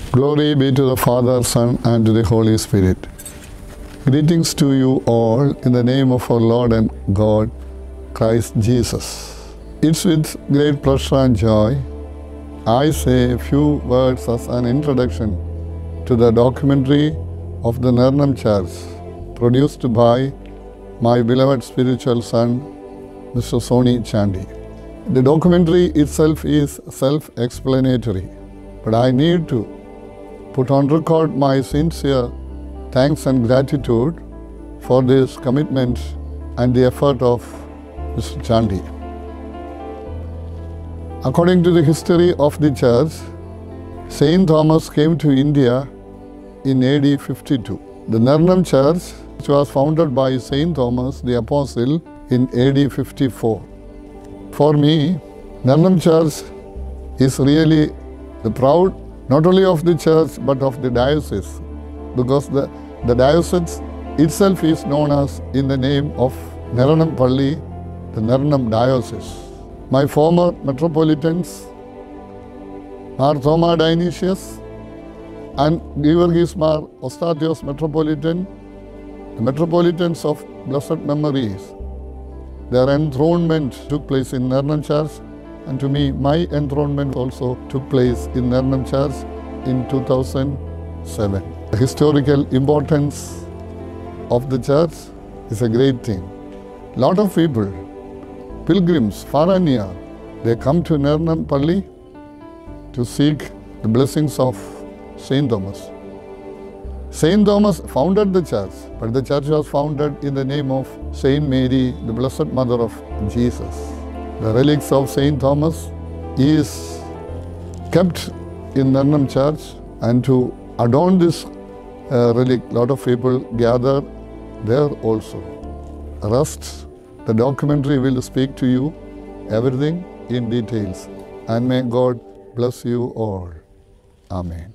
Glory be to the Father, Son, and to the Holy Spirit. Greetings to you all in the name of our Lord and God, Christ Jesus. It's with great pleasure and joy I say a few words as an introduction to the documentary of the Nernam Church produced by my beloved spiritual son, Mr. Soni Chandy. The documentary itself is self explanatory, but I need to put on record my sincere thanks and gratitude for this commitment and the effort of Mr. Chandy. According to the history of the church, Saint Thomas came to India in AD 52. The Nernam Church, which was founded by Saint Thomas the Apostle in AD 54. For me, Nernam Church is really the proud not only of the church but of the diocese because the, the diocese itself is known as in the name of Naranam Palli, the Naranam Diocese. My former metropolitans, Mar Thoma Dionysius and Georgis Mar Ostatios Metropolitan, the metropolitans of blessed memories. Their enthronement took place in Nernam Church and to me, my enthronement also took place in Nernam Church in 2007. The historical importance of the church is a great thing. Lot of people, pilgrims, far and near, they come to Nernam Palli to seek the blessings of Saint Thomas. Saint Thomas founded the church, but the church was founded in the name of Saint Mary, the Blessed Mother of Jesus. The relics of Saint Thomas is kept in Nernam Church, and to adorn this uh, relic, lot of people gather there also. Rest, the documentary will speak to you everything in details, and may God bless you all. Amen.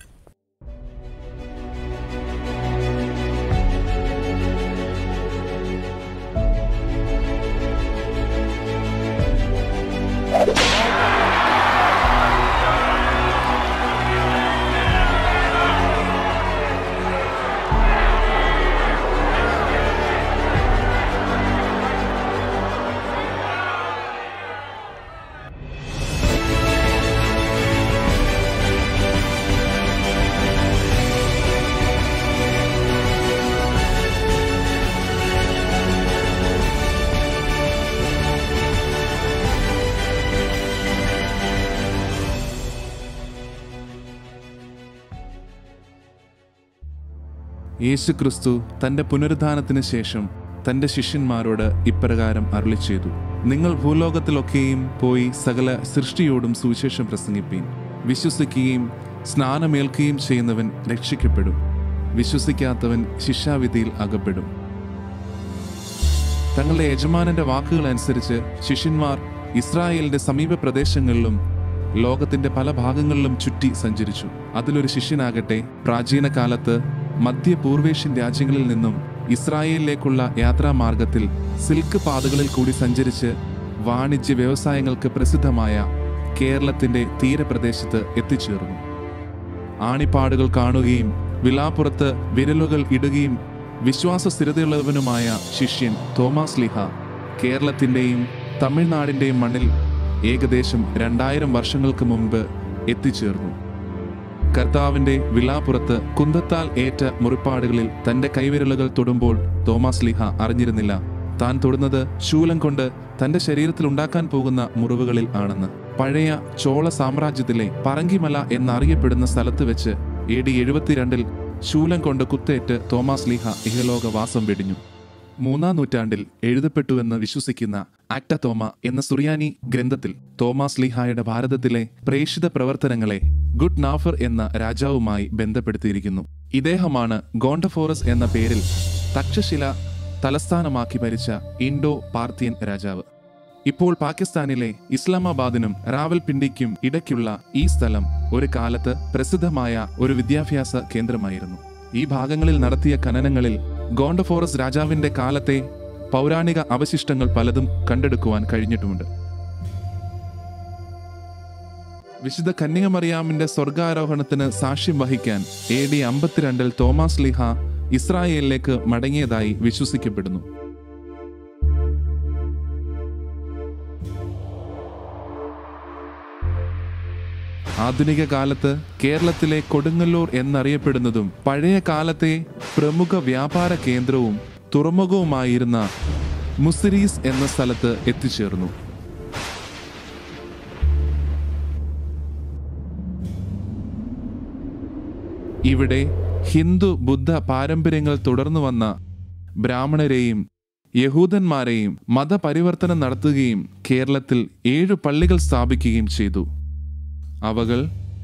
യേശുക്രിസ്തു തന്റെ പുനരുദ്ധാനത്തിന് ശേഷം തന്റെ ശിഷ്യന്മാരോട് ഇപ്രകാരം അരുളി ചെയ്തു നിങ്ങൾ ഭൂലോകത്തിലൊക്കെയും പോയി സകല സൃഷ്ടിയോടും സുവിശേഷം പ്രസംഗിപ്പീൻ വിശ്വസിക്കുകയും സ്നാനമേൽക്കുകയും ചെയ്യുന്നവൻ രക്ഷിക്കപ്പെടും വിശ്വസിക്കാത്തവൻ ശിക്ഷാവിധിയിൽ അകപ്പെടും തങ്ങളുടെ യജമാനന്റെ വാക്കുകൾ അനുസരിച്ച് ശിഷ്യന്മാർ ഇസ്രായേലിന്റെ സമീപ പ്രദേശങ്ങളിലും ലോകത്തിന്റെ പല ഭാഗങ്ങളിലും ചുറ്റി സഞ്ചരിച്ചു അതിലൊരു ശിഷ്യനാകട്ടെ പ്രാചീന കാലത്ത് മധ്യപൂർവേഷ്യൻ രാജ്യങ്ങളിൽ നിന്നും ഇസ്രായേലിലേക്കുള്ള യാത്രാമാർഗത്തിൽ സിൽക്ക് പാതകളിൽ കൂടി സഞ്ചരിച്ച് വാണിജ്യ വ്യവസായങ്ങൾക്ക് പ്രസിദ്ധമായ കേരളത്തിന്റെ തീരപ്രദേശത്ത് എത്തിച്ചേർന്നു ആണിപ്പാടുകൾ കാണുകയും വിലാപ്പുറത്ത് വിരലുകൾ ഇടുകയും വിശ്വാസ സ്ഥിരതയുള്ളവനുമായ ശിഷ്യൻ തോമാസ് ലിഹ കേരളത്തിൻ്റെയും തമിഴ്നാടിൻ്റെയും മണ്ണിൽ ഏകദേശം രണ്ടായിരം വർഷങ്ങൾക്ക് മുമ്പ് എത്തിച്ചേർന്നു കർത്താവിന്റെ വിലാപ്പുറത്ത് കുന്തത്താൽ ഏറ്റ മുറിപ്പാടുകളിൽ തന്റെ കൈവിരലുകൾ തൊടുമ്പോൾ തോമാസ് ലിഹ അറിഞ്ഞിരുന്നില്ല താൻ തൊടുന്നത് ശൂലം കൊണ്ട് തന്റെ ശരീരത്തിൽ ഉണ്ടാക്കാൻ പോകുന്ന മുറിവുകളിൽ ആണെന്ന് പഴയ ചോള സാമ്രാജ്യത്തിലെ പറങ്കിമല എന്നറിയപ്പെടുന്ന സ്ഥലത്ത് വെച്ച് എ ഡി എഴുപത്തിരണ്ടിൽ ശൂലം കൊണ്ട് കുത്തേറ്റ് തോമാസ് ലീഹ ഇഹലോകവാസം വെടിഞ്ഞു മൂന്നാം നൂറ്റാണ്ടിൽ എഴുതപ്പെട്ടുവെന്ന് വിശ്വസിക്കുന്ന ആക്ട തോമ എന്ന സുറിയാനി ഗ്രന്ഥത്തിൽ തോമാസ് ലീഹായുടെ ഭാരതത്തിലെ പ്രേഷിത പ്രവർത്തനങ്ങളെ ഗുഡ് നാഫർ എന്ന രാജാവുമായി ബന്ധപ്പെടുത്തിയിരിക്കുന്നു ഇദ്ദേഹമാണ് ഗോണ്ടഫോറസ് എന്ന പേരിൽ തക്ഷശില തലസ്ഥാനമാക്കി ഭരിച്ച ഇൻഡോ പാർത്തിയൻ രാജാവ് ഇപ്പോൾ പാകിസ്ഥാനിലെ ഇസ്ലാമാബാദിനും റാവൽപിണ്ടിക്കും ഇടയ്ക്കുള്ള ഈ സ്ഥലം ഒരു കാലത്ത് പ്രസിദ്ധമായ ഒരു വിദ്യാഭ്യാസ കേന്ദ്രമായിരുന്നു ഈ ഭാഗങ്ങളിൽ നടത്തിയ ഖനനങ്ങളിൽ ഗോണ്ടഫോറസ് രാജാവിന്റെ കാലത്തെ പൗരാണിക അവശിഷ്ടങ്ങൾ പലതും കണ്ടെടുക്കുവാൻ കഴിഞ്ഞിട്ടുമുണ്ട് വിശുദ്ധ കന്യകമറിയാമിന്റെ സ്വർഗാരോഹണത്തിന് സാക്ഷ്യം വഹിക്കാൻ എ ഡി അമ്പത്തിരണ്ടിൽ തോമസ് ലിഹ ഇസ്രായേലിലേക്ക് മടങ്ങിയതായി വിശ്വസിക്കപ്പെടുന്നു ആധുനിക കാലത്ത് കേരളത്തിലെ കൊടുങ്ങല്ലൂർ എന്നറിയപ്പെടുന്നതും പഴയ കാലത്തെ പ്രമുഖ വ്യാപാര കേന്ദ്രവും തുറമുഖവുമായിരുന്ന മുസിരീസ് എന്ന സ്ഥലത്ത് എത്തിച്ചേർന്നു ഇവിടെ ഹിന്ദു ബുദ്ധ പാരമ്പര്യങ്ങൾ തുടർന്നു വന്ന ബ്രാഹ്മണരെയും യഹൂദന്മാരെയും മതപരിവർത്തനം നടത്തുകയും കേരളത്തിൽ ഏഴു പള്ളികൾ സ്ഥാപിക്കുകയും ചെയ്തു അവകൾ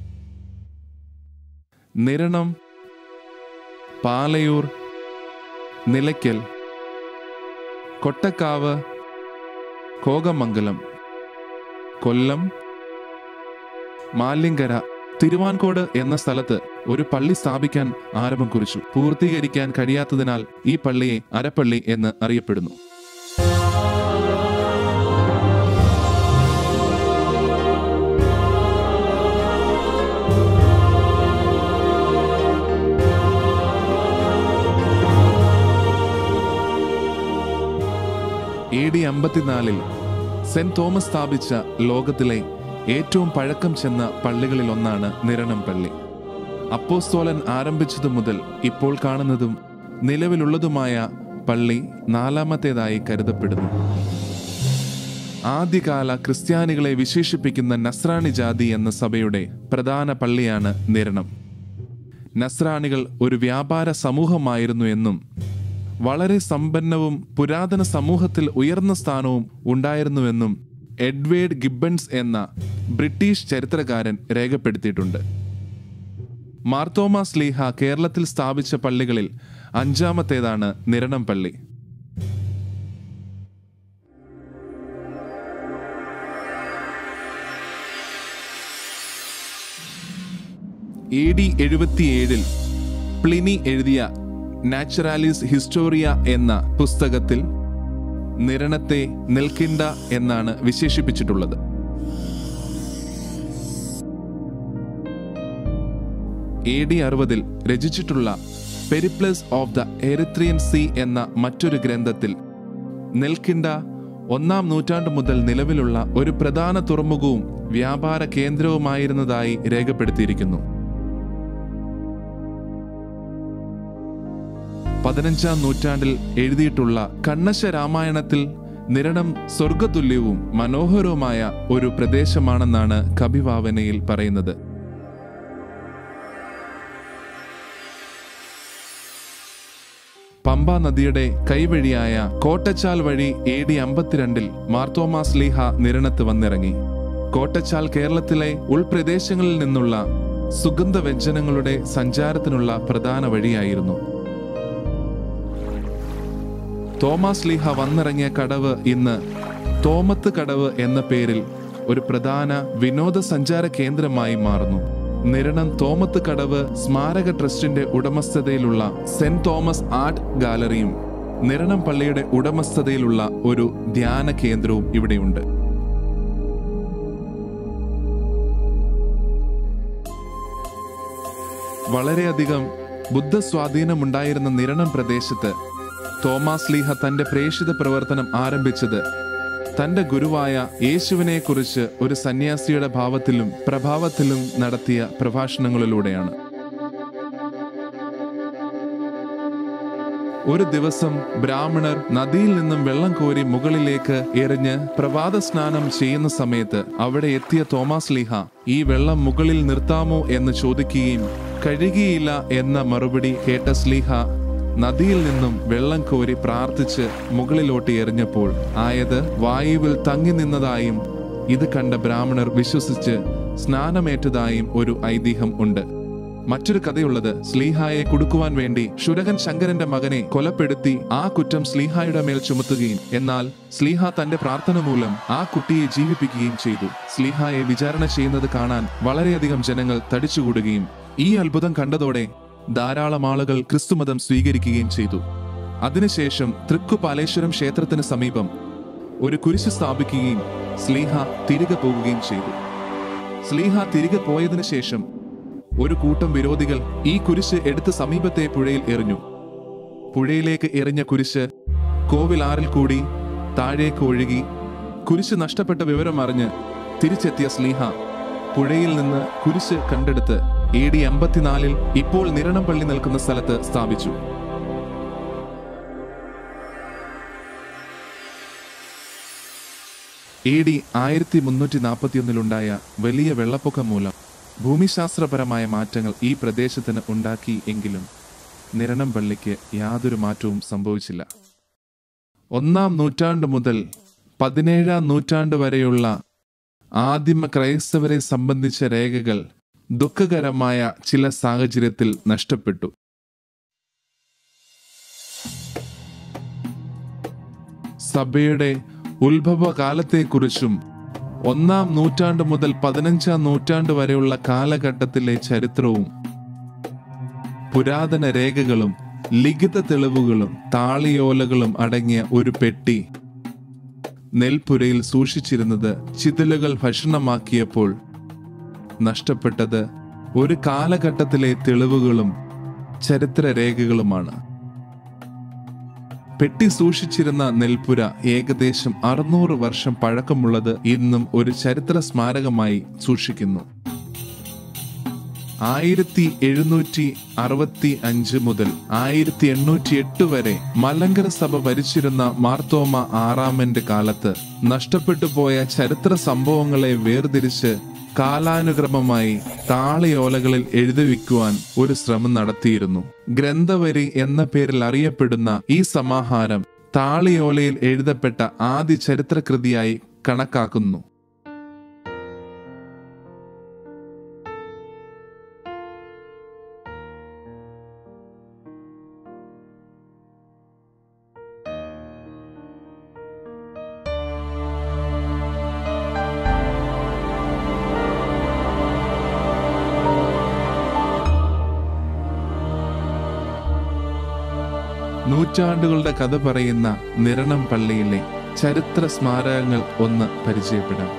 നിരണം പാലയൂർ നിലയ്ക്കൽ കൊട്ടക്കാവ് കോകമംഗലം കൊല്ലം മാലിങ്കര തിരുവാൻകോട് എന്ന സ്ഥലത്ത് ഒരു പള്ളി സ്ഥാപിക്കാൻ ആരംഭം കുറിച്ചു പൂർത്തീകരിക്കാൻ കഴിയാത്തതിനാൽ ഈ പള്ളിയെ അരപ്പള്ളി എന്ന് അറിയപ്പെടുന്നു എ ഡി അമ്പത്തിനാലിൽ സെന്റ് തോമസ് സ്ഥാപിച്ച ലോകത്തിലെ ഏറ്റവും പഴക്കം ചെന്ന പള്ളികളിൽ ഒന്നാണ് നിരണം പള്ളി അപ്പോസ്തോലൻ ആരംഭിച്ചതു മുതൽ ഇപ്പോൾ കാണുന്നതും നിലവിലുള്ളതുമായ പള്ളി നാലാമത്തേതായി കരുതപ്പെടുന്നു ആദ്യകാല ക്രിസ്ത്യാനികളെ വിശേഷിപ്പിക്കുന്ന നസ്രാണി ജാതി എന്ന സഭയുടെ പ്രധാന പള്ളിയാണ് നിരണം നസ്രാണികൾ ഒരു വ്യാപാര സമൂഹമായിരുന്നു എന്നും വളരെ സമ്പന്നവും പുരാതന സമൂഹത്തിൽ ഉയർന്ന സ്ഥാനവും ഉണ്ടായിരുന്നുവെന്നും എഡ്വേർഡ് ഗിബൺസ് എന്ന ബ്രിട്ടീഷ് ചരിത്രകാരൻ രേഖപ്പെടുത്തിയിട്ടുണ്ട് മാർത്തോമാ സ്ലീഹ കേരളത്തിൽ സ്ഥാപിച്ച പള്ളികളിൽ അഞ്ചാമത്തേതാണ് നിരണം പള്ളി എ ഡി എഴുപത്തിയേഴിൽ പ്ലിനി എഴുതിയ നാച്ചുറാലിസ് ഹിസ്റ്റോറിയ എന്ന പുസ്തകത്തിൽ നിരണത്തെ നിൽക്കിണ്ട എന്നാണ് വിശേഷിപ്പിച്ചിട്ടുള്ളത് എ ഡി അറുപതിൽ രചിച്ചിട്ടുള്ള Periplus of the Erythraean sea എന്ന മറ്റൊരു ഗ്രന്ഥത്തിൽ നെൽക്കിണ്ട ഒന്നാം നൂറ്റാണ്ട് മുതൽ നിലവിലുള്ള ഒരു പ്രധാന തുറമുഖവും വ്യാപാര കേന്ദ്രവുമായിരുന്നതായി രേഖപ്പെടുത്തിയിരിക്കുന്നു പതിനഞ്ചാം നൂറ്റാണ്ടിൽ എഴുതിയിട്ടുള്ള കണ്ണശ രാമായണത്തിൽ നിരണം സ്വർഗതുല്യവും മനോഹരവുമായ ഒരു പ്രദേശമാണെന്നാണ് കവിഭാവനയിൽ പറയുന്നത് പമ്പ നദിയുടെ കൈവഴിയായ കോട്ടച്ചാൽ വഴി എ ഡി അമ്പത്തിരണ്ടിൽ മാർത്തോമാസ് ലീഹ നിരണത്ത് വന്നിറങ്ങി കോട്ടച്ചാൽ കേരളത്തിലെ ഉൾപ്രദേശങ്ങളിൽ നിന്നുള്ള സുഗന്ധ വ്യഞ്ജനങ്ങളുടെ സഞ്ചാരത്തിനുള്ള പ്രധാന വഴിയായിരുന്നു തോമസ് ലീഹ വന്നിറങ്ങിയ കടവ് ഇന്ന് തോമത്ത് കടവ് എന്ന പേരിൽ ഒരു പ്രധാന വിനോദസഞ്ചാര കേന്ദ്രമായി മാറുന്നു നിരണം തോമത്ത് കടവ് സ്മാരക ട്രസ്റ്റിന്റെ ഉടമസ്ഥതയിലുള്ള സെന്റ് തോമസ് ആർട്ട് ഗാലറിയും നിരണം പള്ളിയുടെ ഉടമസ്ഥതയിലുള്ള ഒരു ധ്യാന കേന്ദ്രവും ഇവിടെയുണ്ട് വളരെയധികം ബുദ്ധസ്വാധീനമുണ്ടായിരുന്ന നിരണം പ്രദേശത്ത് തോമാസ് ലീഹ തന്റെ പ്രേക്ഷിത പ്രവർത്തനം ആരംഭിച്ചത് തന്റെ ഗുരുവായ യേശുവിനെ കുറിച്ച് ഒരു സന്യാസിയുടെ ഭാവത്തിലും പ്രഭാവത്തിലും നടത്തിയ പ്രഭാഷണങ്ങളിലൂടെയാണ് ഒരു ദിവസം ബ്രാഹ്മണർ നദിയിൽ നിന്നും വെള്ളം കോരി മുകളിലേക്ക് എറിഞ്ഞ് പ്രഭാത സ്നാനം ചെയ്യുന്ന സമയത്ത് അവിടെ എത്തിയ തോമസ് ലീഹ ഈ വെള്ളം മുകളിൽ നിർത്താമോ എന്ന് ചോദിക്കുകയും കഴുകിയില്ല എന്ന മറുപടി കേട്ട സ്ലീഹ നദിയിൽ നിന്നും വെള്ളം കോരി പ്രാർത്ഥിച്ച് മുകളിലോട്ട് എറിഞ്ഞപ്പോൾ ആയത് വായുവിൽ തങ്ങി നിന്നതായും ഇത് കണ്ട ബ്രാഹ്മണർ വിശ്വസിച്ച് സ്നാനമേറ്റതായും ഒരു ഐതിഹ്യം ഉണ്ട് മറ്റൊരു കഥയുള്ളത് സ്ലീഹായെ കുടുക്കുവാൻ വേണ്ടി ശുരകൻ ശങ്കരന്റെ മകനെ കൊലപ്പെടുത്തി ആ കുറ്റം സ്ലീഹായുടെ മേൽ ചുമത്തുകയും എന്നാൽ സ്ലീഹ തന്റെ പ്രാർത്ഥന മൂലം ആ കുട്ടിയെ ജീവിപ്പിക്കുകയും ചെയ്തു സ്ലീഹായെ വിചാരണ ചെയ്യുന്നത് കാണാൻ വളരെയധികം ജനങ്ങൾ തടിച്ചുകൂടുകയും ഈ അത്ഭുതം കണ്ടതോടെ ധാരാളം ആളുകൾ ക്രിസ്തുമതം സ്വീകരിക്കുകയും ചെയ്തു അതിനുശേഷം തൃക്കുപാലേശ്വരം ക്ഷേത്രത്തിന് സമീപം ഒരു കുരിശ് സ്ഥാപിക്കുകയും സ്ലീഹ തിരികെ പോകുകയും ചെയ്തു സ്ലീഹ തിരികെ പോയതിനു ശേഷം ഒരു കൂട്ടം വിരോധികൾ ഈ കുരിശ് എടുത്ത് സമീപത്തെ പുഴയിൽ എറിഞ്ഞു പുഴയിലേക്ക് എറിഞ്ഞ കുരിശ് കോവിലാറിൽ കൂടി താഴേക്ക് ഒഴുകി കുരിശ് നഷ്ടപ്പെട്ട വിവരം അറിഞ്ഞ് തിരിച്ചെത്തിയ സ്ലീഹ പുഴയിൽ നിന്ന് കുരിശ് കണ്ടെടുത്ത് എ ഡി അമ്പത്തിനാലിൽ ഇപ്പോൾ നിരണം പള്ളി നിൽക്കുന്ന സ്ഥലത്ത് സ്ഥാപിച്ചു എ ഡി ആയിരത്തി മുന്നൂറ്റി നാൽപ്പത്തിയൊന്നിലുണ്ടായ വലിയ വെള്ളപ്പൊക്കം മൂലം ഭൂമിശാസ്ത്രപരമായ മാറ്റങ്ങൾ ഈ പ്രദേശത്തിന് ഉണ്ടാക്കി എങ്കിലും നിരണം പള്ളിക്ക് യാതൊരു മാറ്റവും സംഭവിച്ചില്ല ഒന്നാം നൂറ്റാണ്ട് മുതൽ പതിനേഴാം നൂറ്റാണ്ട് വരെയുള്ള ആദിമ ക്രൈസ്തവരെ സംബന്ധിച്ച രേഖകൾ ദുഃഖകരമായ ചില സാഹചര്യത്തിൽ നഷ്ടപ്പെട്ടു സഭയുടെ ഉത്ഭവകാലത്തെക്കുറിച്ചും ഒന്നാം നൂറ്റാണ്ട് മുതൽ പതിനഞ്ചാം നൂറ്റാണ്ട് വരെയുള്ള കാലഘട്ടത്തിലെ ചരിത്രവും പുരാതന രേഖകളും ലിഖിത തെളിവുകളും താളിയോലകളും അടങ്ങിയ ഒരു പെട്ടി നെൽപ്പുരയിൽ സൂക്ഷിച്ചിരുന്നത് ചിതലുകൾ ഭക്ഷണമാക്കിയപ്പോൾ നഷ്ടപ്പെട്ടത് ഒരു കാലഘട്ടത്തിലെ തെളിവുകളും ചരിത്രരേഖകളുമാണ് പെട്ടി സൂക്ഷിച്ചിരുന്ന നെൽപ്പുര ഏകദേശം അറുന്നൂറ് വർഷം പഴക്കമുള്ളത് ഇന്നും ഒരു ചരിത്ര സ്മാരകമായി സൂക്ഷിക്കുന്നു ആയിരത്തി എഴുന്നൂറ്റി അറുപത്തി അഞ്ച് മുതൽ ആയിരത്തി എണ്ണൂറ്റി എട്ട് വരെ മലങ്കര സഭ ഭരിച്ചിരുന്ന മാർത്തോമ ആറാമന്റെ കാലത്ത് നഷ്ടപ്പെട്ടു പോയ ചരിത്ര സംഭവങ്ങളെ വേർതിരിച്ച് കാലാനുക്രമമായി താളയോലകളിൽ എഴുതിവെക്കുവാൻ ഒരു ശ്രമം നടത്തിയിരുന്നു ഗ്രന്ഥവരി എന്ന പേരിൽ അറിയപ്പെടുന്ന ഈ സമാഹാരം താളിയോലയിൽ എഴുതപ്പെട്ട ആദ്യ ചരിത്രകൃതിയായി കണക്കാക്കുന്നു നൂറ്റാണ്ടുകളുടെ കഥ പറയുന്ന നിരണം പള്ളിയിലെ ചരിത്ര സ്മാരകങ്ങൾ ഒന്ന് പരിചയപ്പെടാം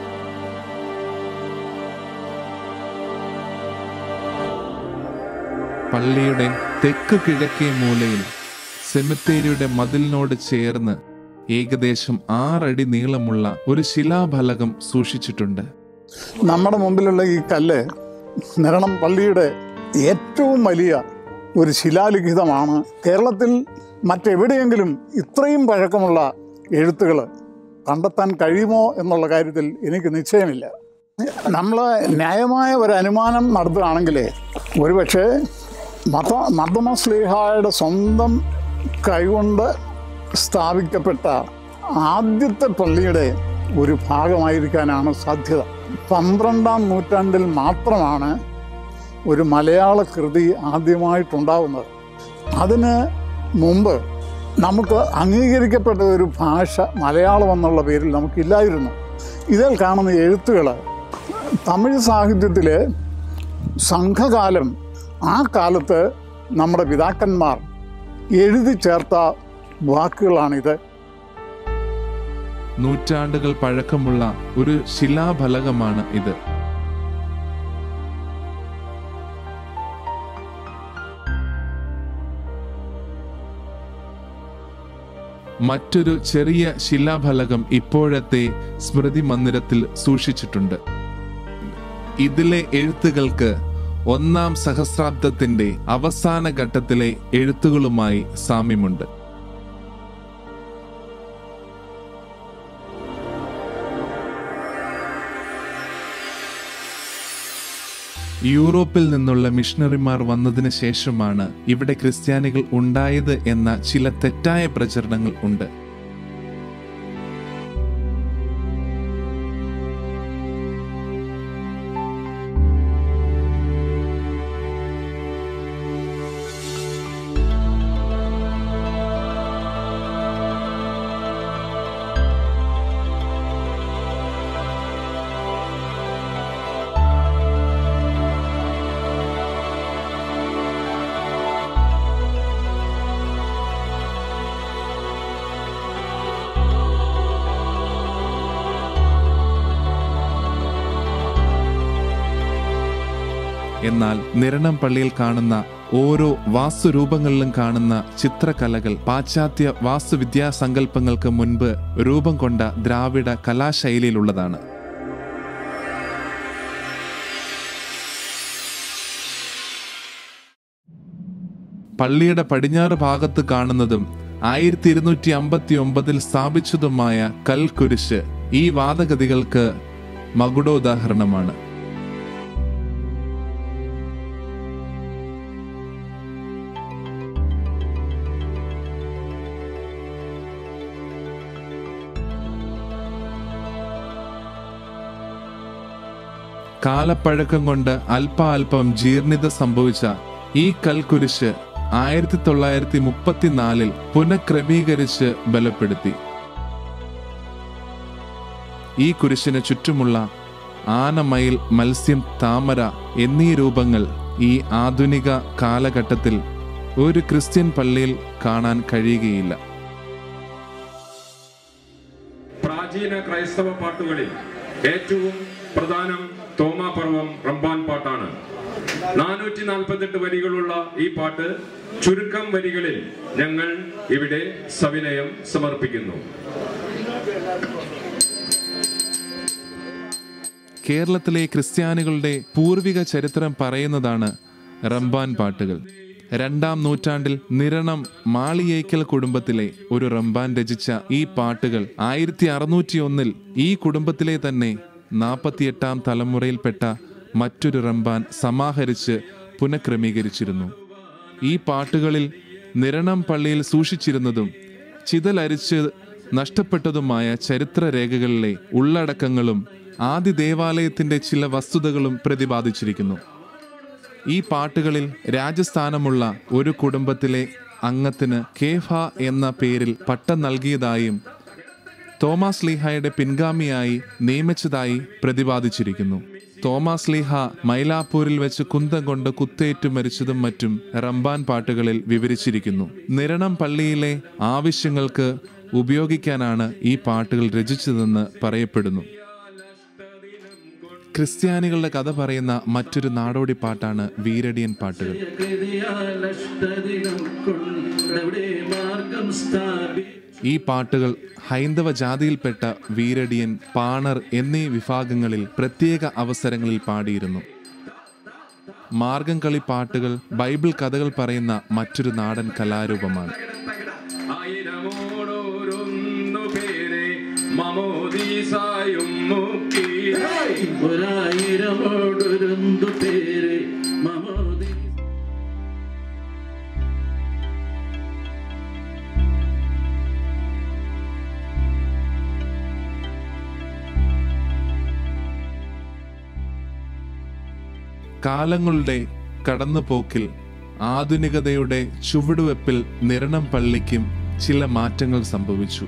പള്ളിയുടെ തെക്ക് കിഴക്കേ മൂലയിൽ സെമിത്തേരിയുടെ മതിലിനോട് ചേർന്ന് ഏകദേശം ആറടി നീളമുള്ള ഒരു ശിലാഫലകം സൂക്ഷിച്ചിട്ടുണ്ട് നമ്മുടെ മുമ്പിലുള്ള ഈ കല്ല് നിരണം പള്ളിയുടെ ഏറ്റവും വലിയ ഒരു ശിലാലിഖിതമാണ് കേരളത്തിൽ മറ്റെവിടെയെങ്കിലും ഇത്രയും പഴക്കമുള്ള എഴുത്തുകൾ കണ്ടെത്താൻ കഴിയുമോ എന്നുള്ള കാര്യത്തിൽ എനിക്ക് നിശ്ചയമില്ല നമ്മൾ ന്യായമായ ഒരു അനുമാനം നടത്തുകയാണെങ്കിൽ ഒരുപക്ഷെ മത മർദ്ദമസ്ലിഹായുടെ സ്വന്തം കൈകൊണ്ട് സ്ഥാപിക്കപ്പെട്ട ആദ്യത്തെ പള്ളിയുടെ ഒരു ഭാഗമായിരിക്കാനാണ് സാധ്യത പന്ത്രണ്ടാം നൂറ്റാണ്ടിൽ മാത്രമാണ് ഒരു മലയാള കൃതി ആദ്യമായിട്ടുണ്ടാവുന്നത് അതിന് മുമ്പ് നമുക്ക് അംഗീകരിക്കപ്പെട്ട ഒരു ഭാഷ മലയാളം എന്നുള്ള പേരിൽ നമുക്കില്ലായിരുന്നു ഇതിൽ കാണുന്ന എഴുത്തുകൾ തമിഴ് സാഹിത്യത്തിൽ സംഘകാലം ആ കാലത്ത് നമ്മുടെ പിതാക്കന്മാർ എഴുതി ചേർത്ത വാക്കുകളാണിത് നൂറ്റാണ്ടുകൾ പഴക്കമുള്ള ഒരു ശിലാഫലകമാണ് ഇത് മറ്റൊരു ചെറിയ ശിലാഫലകം ഇപ്പോഴത്തെ സ്മൃതി മന്ദിരത്തിൽ സൂക്ഷിച്ചിട്ടുണ്ട് ഇതിലെ എഴുത്തുകൾക്ക് ഒന്നാം സഹസ്രാബ്ദത്തിന്റെ അവസാന ഘട്ടത്തിലെ എഴുത്തുകളുമായി സാമ്യമുണ്ട് യൂറോപ്പിൽ നിന്നുള്ള മിഷണറിമാർ വന്നതിന് ശേഷമാണ് ഇവിടെ ക്രിസ്ത്യാനികൾ ഉണ്ടായത് എന്ന ചില തെറ്റായ പ്രചരണങ്ങൾ ഉണ്ട് എന്നാൽ നിരണം പള്ളിയിൽ കാണുന്ന ഓരോ വാസ്തുരൂപങ്ങളിലും കാണുന്ന ചിത്രകലകൾ പാശ്ചാത്യ വാസ്തുവിദ്യാ സങ്കല്പങ്ങൾക്ക് മുൻപ് രൂപം കൊണ്ട ദ്രാവിഡ കലാശൈലിയിലുള്ളതാണ് പള്ളിയുടെ പടിഞ്ഞാറ് ഭാഗത്ത് കാണുന്നതും ആയിരത്തി ഇരുന്നൂറ്റി അമ്പത്തി ഒമ്പതിൽ സ്ഥാപിച്ചതുമായ കൽക്കുരിശ് ഈ വാദഗതികൾക്ക് മകുടോദാഹരണമാണ് കാലപ്പഴക്കം കൊണ്ട് അല്പാൽപം ജീർണിത സംഭവിച്ച ഈ കൽക്കുരിശ് ആയിരത്തി തൊള്ളായിരത്തി മുപ്പത്തിനാലിൽ പുനഃക്രമീകരിച്ച് ബലപ്പെടുത്തി ഈ കുരിശിന് ചുറ്റുമുള്ള ആനമയിൽ മത്സ്യം താമര എന്നീ രൂപങ്ങൾ ഈ ആധുനിക കാലഘട്ടത്തിൽ ഒരു ക്രിസ്ത്യൻ പള്ളിയിൽ കാണാൻ കഴിയുകയില്ല പ്രാചീന ക്രൈസ്തവ പാട്ടുകളിൽ ഏറ്റവും പ്രധാനം തോമാപർവം റംബാൻ പാട്ടാണ് നാനൂറ്റി നാൽപ്പത്തെട്ട് വരികളുള്ള ഈ പാട്ട് ചുരുക്കം വരികളിൽ ഞങ്ങൾ ഇവിടെ സവിനയം സമർപ്പിക്കുന്നു കേരളത്തിലെ ക്രിസ്ത്യാനികളുടെ പൂർവിക ചരിത്രം പറയുന്നതാണ് റംബാൻ പാട്ടുകൾ രണ്ടാം നൂറ്റാണ്ടിൽ നിരണം മാളിയേക്കൽ കുടുംബത്തിലെ ഒരു റംബാൻ രചിച്ച ഈ പാട്ടുകൾ ആയിരത്തി അറുന്നൂറ്റി ഒന്നിൽ ഈ കുടുംബത്തിലെ തന്നെ നാൽപ്പത്തിയെട്ടാം തലമുറയിൽപ്പെട്ട മറ്റൊരു റംബാൻ സമാഹരിച്ച് പുനഃക്രമീകരിച്ചിരുന്നു ഈ പാട്ടുകളിൽ നിരണം പള്ളിയിൽ സൂക്ഷിച്ചിരുന്നതും ചിതലരിച്ച് നഷ്ടപ്പെട്ടതുമായ ചരിത്രരേഖകളിലെ ഉള്ളടക്കങ്ങളും ആദ്യ ദേവാലയത്തിന്റെ ചില വസ്തുതകളും പ്രതിപാദിച്ചിരിക്കുന്നു ഈ പാട്ടുകളിൽ രാജസ്ഥാനമുള്ള ഒരു കുടുംബത്തിലെ അംഗത്തിന് കേഫ എന്ന പേരിൽ പട്ടം നൽകിയതായും തോമാസ് ലീഹയുടെ പിൻഗാമിയായി നിയമിച്ചതായി പ്രതിപാദിച്ചിരിക്കുന്നു തോമാസ് ലീഹ മൈലാപ്പൂരിൽ വെച്ച് കുന്തം കൊണ്ട് കുത്തേറ്റു മരിച്ചതും മറ്റും റംബാൻ പാട്ടുകളിൽ വിവരിച്ചിരിക്കുന്നു നിരണം പള്ളിയിലെ ആവശ്യങ്ങൾക്ക് ഉപയോഗിക്കാനാണ് ഈ പാട്ടുകൾ രചിച്ചതെന്ന് പറയപ്പെടുന്നു ക്രിസ്ത്യാനികളുടെ കഥ പറയുന്ന മറ്റൊരു നാടോടി പാട്ടാണ് വീരടിയൻ പാട്ടുകൾ കൃതിയാലഷ്ടദിനം കൊണ്ടവിടെ മാർഗം സ്ഥാപി ഈ പാട്ടുകൾ ഹൈന്ദവ ജാതിയിൽപ്പെട്ട വീരടിയൻ പാണർ എന്നീ വിഭാഗങ്ങളിൽ പ്രത്യേക അവസരങ്ങളിൽ പാടിയിരുന്നു മാർഗം കളി പാട്ടുകൾ ബൈബിൾ കഥകൾ പറയുന്ന മറ്റൊരു നാടൻ കലാരൂപമാണ് ആയിരമോടോരൊന്നു പേരെ മമോദീസായും മുക്കി ഒരായിരമോടൊരുന്തു പേര് മമോദി കാലങ്ങളുടെ കടന്നുപോക്കിൽ ആധുനികതയുടെ ചുവടുവെപ്പിൽ നിരണം പള്ളിക്കും ചില മാറ്റങ്ങൾ സംഭവിച്ചു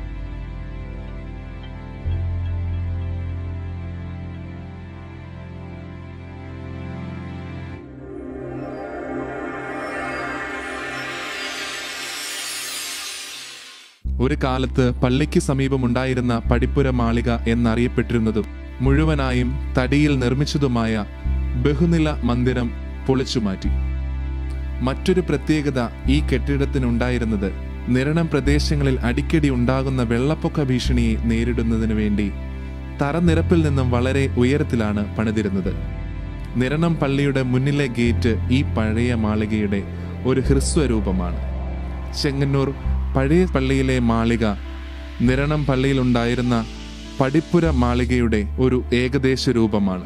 ഒരു കാലത്ത് പള്ളിക്ക് സമീപമുണ്ടായിരുന്ന പടിപ്പുര മാളിക എന്നറിയപ്പെട്ടിരുന്നതും മുഴുവനായും തടിയിൽ നിർമ്മിച്ചതുമായ ബഹുനില മന്ദിരം പൊളിച്ചുമാറ്റി മറ്റൊരു പ്രത്യേകത ഈ കെട്ടിടത്തിനുണ്ടായിരുന്നത് നിരണം പ്രദേശങ്ങളിൽ അടിക്കടി ഉണ്ടാകുന്ന വെള്ളപ്പൊക്ക ഭീഷണിയെ നേരിടുന്നതിന് വേണ്ടി തറനിരപ്പിൽ നിന്നും വളരെ ഉയരത്തിലാണ് പണിതിരുന്നത് നിരണം പള്ളിയുടെ മുന്നിലെ ഗേറ്റ് ഈ പഴയ മാളികയുടെ ഒരു ഹ്രസ്വരൂപമാണ് ചെങ്ങന്നൂർ പഴയ പള്ളിയിലെ മാളിക നിരണം പള്ളിയിലുണ്ടായിരുന്ന പടിപ്പുര മാളികയുടെ ഒരു ഏകദേശ രൂപമാണ്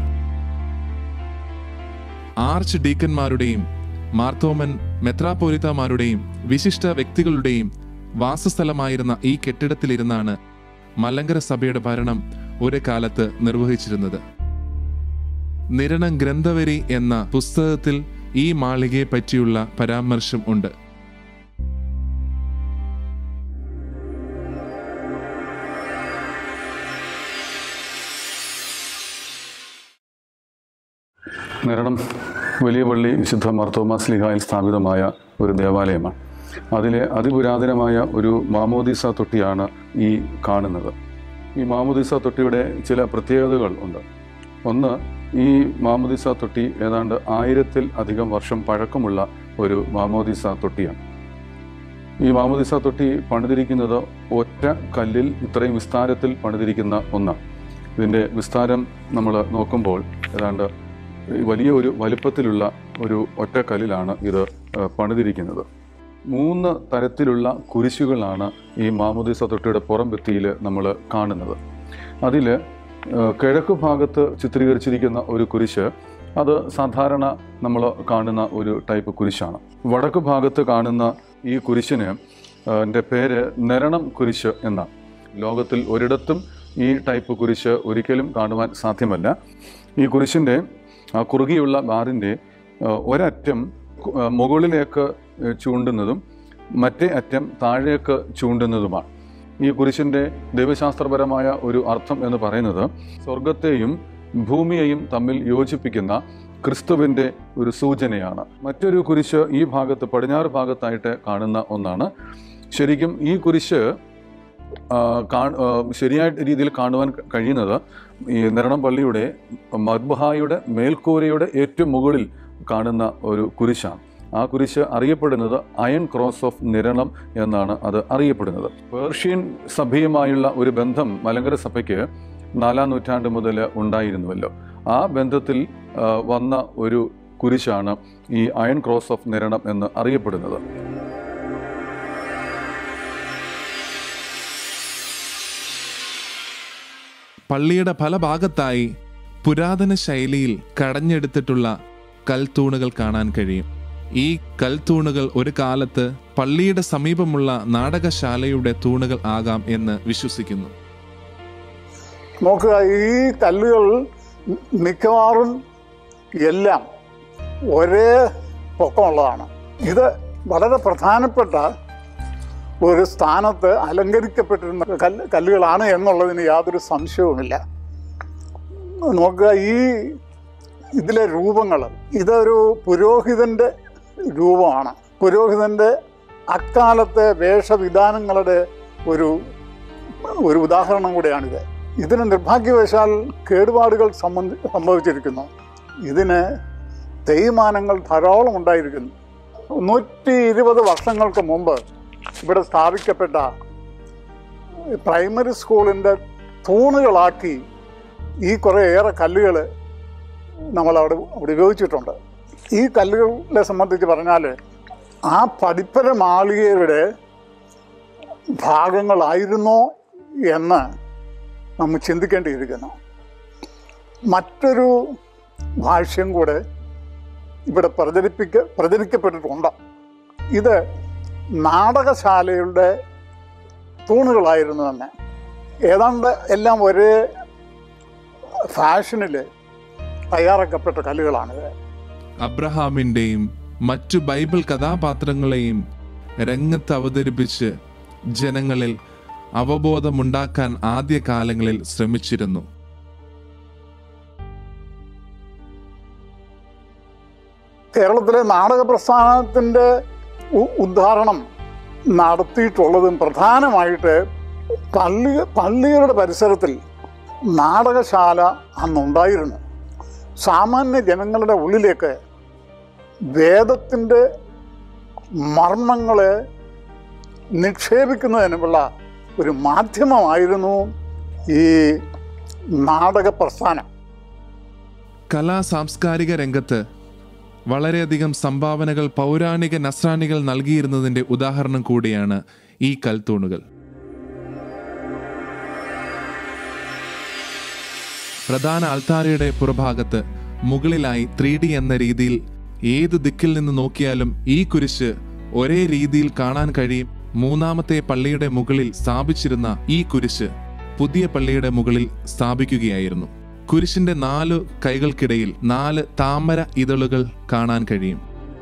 ആർച്ച് ഡീക്കന്മാരുടെയും മാർത്തോമൻ മെത്രാപോലിത്തമാരുടെയും വിശിഷ്ട വ്യക്തികളുടെയും വാസസ്ഥലമായിരുന്ന ഈ കെട്ടിടത്തിലിരുന്നാണ് മലങ്കര സഭയുടെ ഭരണം ഒരു കാലത്ത് നിർവഹിച്ചിരുന്നത് നിരണം ഗ്രന്ഥവരി എന്ന പുസ്തകത്തിൽ ഈ മാളികയെ പറ്റിയുള്ള പരാമർശം ഉണ്ട് നിരണം വലിയ പള്ളി വിശുദ്ധ മർത്തോമാസ് ലിഹായിൽ സ്ഥാപിതമായ ഒരു ദേവാലയമാണ് അതിലെ അതിപുരാതനമായ ഒരു മാമോദീസ തൊട്ടിയാണ് ഈ കാണുന്നത് ഈ മാമോദീസ തൊട്ടിയുടെ ചില പ്രത്യേകതകൾ ഉണ്ട് ഒന്ന് ഈ മാമോദിസ തൊട്ടി ഏതാണ്ട് ആയിരത്തിൽ അധികം വർഷം പഴക്കമുള്ള ഒരു മാമോദിസ തൊട്ടിയാണ് ഈ മാമോദിസ തൊട്ടി പണിതിരിക്കുന്നത് ഒറ്റ കല്ലിൽ ഇത്രയും വിസ്താരത്തിൽ പണിതിരിക്കുന്ന ഒന്നാണ് ഇതിൻ്റെ വിസ്താരം നമ്മൾ നോക്കുമ്പോൾ ഏതാണ്ട് വലിയ ഒരു വലിപ്പത്തിലുള്ള ഒരു ഒറ്റ കല്ലിലാണ് ഇത് ഏഹ്, പണിതിരിക്കുന്നത് മൂന്ന് തരത്തിലുള്ള കുരിശുകളാണ് ഈ മാമോദിസ തൊട്ടിയുടെ പുറം ഭിത്തിയിൽ നമ്മൾ കാണുന്നത് അതിൽ കിഴക്ക് ഭാഗത്ത് ചിത്രീകരിച്ചിരിക്കുന്ന ഒരു കുരിശ് അത് സാധാരണ നമ്മൾ കാണുന്ന ഒരു ടൈപ്പ് കുരിശാണ് വടക്ക് ഭാഗത്ത് കാണുന്ന ഈ കുരിശിന് ആ, ൻ്റെ പേര് നരണം കുരിശ് എന്നാണ് ലോകത്തിൽ ഒരിടത്തും ഈ ടൈപ്പ് കുരിശ് ഒരിക്കലും കാണുവാൻ സാധ്യമല്ല ഈ കുരിശിൻ്റെ ആ കുറുകിയുള്ള ബാറിൻ്റെ ആ, ഒരറ്റം കു- ആ, മുകളിലേക്ക് ഏ, ചൂണ്ടുന്നതും മറ്റേ അറ്റം താഴേക്ക് ചൂണ്ടുന്നതുമാണ് ഈ കുരിശിൻ്റെ ദൈവശാസ്ത്രപരമായ ഒരു അർത്ഥം എന്ന് പറയുന്നത് സ്വർഗത്തെയും ഭൂമിയെയും തമ്മിൽ യോജിപ്പിക്കുന്ന ക്രിസ്തുവിൻ്റെ ഒരു സൂചനയാണ് മറ്റൊരു കുരിശ് ഈ ഭാഗത്ത് പടിഞ്ഞാറ് ഭാഗത്തായിട്ട് കാണുന്ന ഒന്നാണ് ശരിക്കും ഈ കുരിശ് ആ, കാ- ആ, ശരിയായ രീതിയിൽ കാണുവാൻ ക- കഴിയുന്നത് ഈ നിരണം പള്ളിയുടെ മദ്ബഹായുടെ മേൽക്കൂരയുടെ ഏറ്റവും മുകളിൽ കാണുന്ന ഒരു കുരിശാണ് ആ കുരിശ് അറിയപ്പെടുന്നത് അയൺ ക്രോസ് ഓഫ് നിരണം എന്നാണ് അത് അറിയപ്പെടുന്നത് പേർഷ്യൻ സഭയുമായുള്ള ഒരു ബന്ധം മലങ്കര സഭയ്ക്ക് നാലാം നൂറ്റാണ്ട് മുതൽ ഉണ്ടായിരുന്നുവല്ലോ ആ ബന്ധത്തിൽ ആ, വന്ന ഒരു കുരിശാണ് ഈ അയൺ ക്രോസ് ഓഫ് നിരണം എന്ന് അറിയപ്പെടുന്നത് പള്ളിയുടെ പല ഭാഗത്തായി പുരാതന ശൈലിയിൽ കടഞ്ഞെടുത്തിട്ടുള്ള കൽത്തൂണുകൾ കാണാൻ കഴിയും ഈ കൽത്തൂണുകൾ ഒരു കാലത്ത് പള്ളിയുടെ സമീപമുള്ള നാടകശാലയുടെ തൂണുകൾ ആകാം എന്ന് വിശ്വസിക്കുന്നു നോക്കുക ഈ കല്ലുകൾ മിക്കവാറും എല്ലാം ഒരേ പൊക്കമുള്ളതാണ് ഇത് വളരെ പ്രധാനപ്പെട്ട ഒരു സ്ഥാനത്ത് അലങ്കരിക്കപ്പെട്ടിരുന്ന കല്ല് കല്ലുകളാണ് എന്നുള്ളതിന് യാതൊരു സംശയവുമില്ല നോക്കുക ഈ ഇതിലെ രൂപങ്ങൾ ഇതൊരു പുരോഹിതൻ്റെ രൂപമാണ് പുരോഹിതൻ്റെ അക്കാലത്തെ വേഷവിധാനങ്ങളുടെ ഒരു ഒരു ഉദാഹരണം കൂടെയാണിത് ഇതിന് നിർഭാഗ്യവശാൽ കേടുപാടുകൾ സംബന്ധി സംഭവിച്ചിരിക്കുന്നു ഇതിന് തേയ്മാനങ്ങൾ ധാരാളം ഉണ്ടായിരിക്കുന്നു നൂറ്റി ഇരുപത് വർഷങ്ങൾക്ക് മുമ്പ് ഇവിടെ സ്ഥാപിക്കപ്പെട്ട പ്രൈമറി സ്കൂളിൻ്റെ തൂണുകളാക്കി ഈ കുറേ ഏറെ കല്ലുകൾ നമ്മൾ അവിടെ അവിടെ ഉപയോഗിച്ചിട്ടുണ്ട് ഈ കല്ലുകളെ സംബന്ധിച്ച് പറഞ്ഞാൽ ആ പടിപ്പര മാളികയുടെ ഭാഗങ്ങളായിരുന്നോ എന്ന് നമ്മൾ ചിന്തിക്കേണ്ടിയിരിക്കുന്നു മറ്റൊരു ഭാഷ്യം കൂടെ ഇവിടെ പ്രചരിപ്പിക്ക പ്രചരിക്കപ്പെട്ടിട്ടുണ്ട് ഇത് നാടകശാലയുടെ തൂണുകളായിരുന്നു തന്നെ ഏതാണ്ട് എല്ലാം ഒരേ ഫാഷനിൽ തയ്യാറാക്കപ്പെട്ട കല്ലുകളാണിത് അബ്രഹാമിൻ്റെയും മറ്റു ബൈബിൾ കഥാപാത്രങ്ങളെയും രംഗത്ത് അവതരിപ്പിച്ച് ജനങ്ങളിൽ അവബോധമുണ്ടാക്കാൻ ആദ്യ കാലങ്ങളിൽ ശ്രമിച്ചിരുന്നു കേരളത്തിലെ നാടക പ്രസ്ഥാനത്തിൻ്റെ ഉ- ഉദ്ധാരണം നടത്തിയിട്ടുള്ളതും പ്രധാനമായിട്ട് പള്ളി പള്ളികളുടെ പരിസരത്തിൽ നാടകശാല അന്നുണ്ടായിരുന്നു സാമാന്യ ജനങ്ങളുടെ ഉള്ളിലേക്ക് വേദത്തിൻ്റെ മർമ്മങ്ങളെ നിക്ഷേപിക്കുന്നതിനുമുള്ള ഒരു മാധ്യമമായിരുന്നു ഈ നാടക പ്രസ്ഥാനം കലാ സാംസ്കാരിക രംഗത്ത് വളരെയധികം സംഭാവനകൾ പൗരാണിക നസ്രാണികൾ നൽകിയിരുന്നതിന്റെ ഉദാഹരണം കൂടിയാണ് ഈ കൽത്തൂണുകൾ പ്രധാന അൾത്താരയുടെ പുറഭാഗത്ത് മുകളിലായി ത്രീ ഡി എന്ന രീതിയിൽ ഏത് ദിക്കിൽ നിന്ന് നോക്കിയാലും ഈ കുരിശ് ഒരേ രീതിയിൽ കാണാൻ കഴിയും മൂന്നാമത്തെ പള്ളിയുടെ മുകളിൽ സ്ഥാപിച്ചിരുന്ന ഈ കുരിശ് പുതിയ പള്ളിയുടെ മുകളിൽ സ്ഥാപിക്കുകയായിരുന്നു കുരിശിന്റെ നാലു കൈകൾക്കിടയിൽ നാല് താമര ഇതളുകൾ കാണാൻ കഴിയും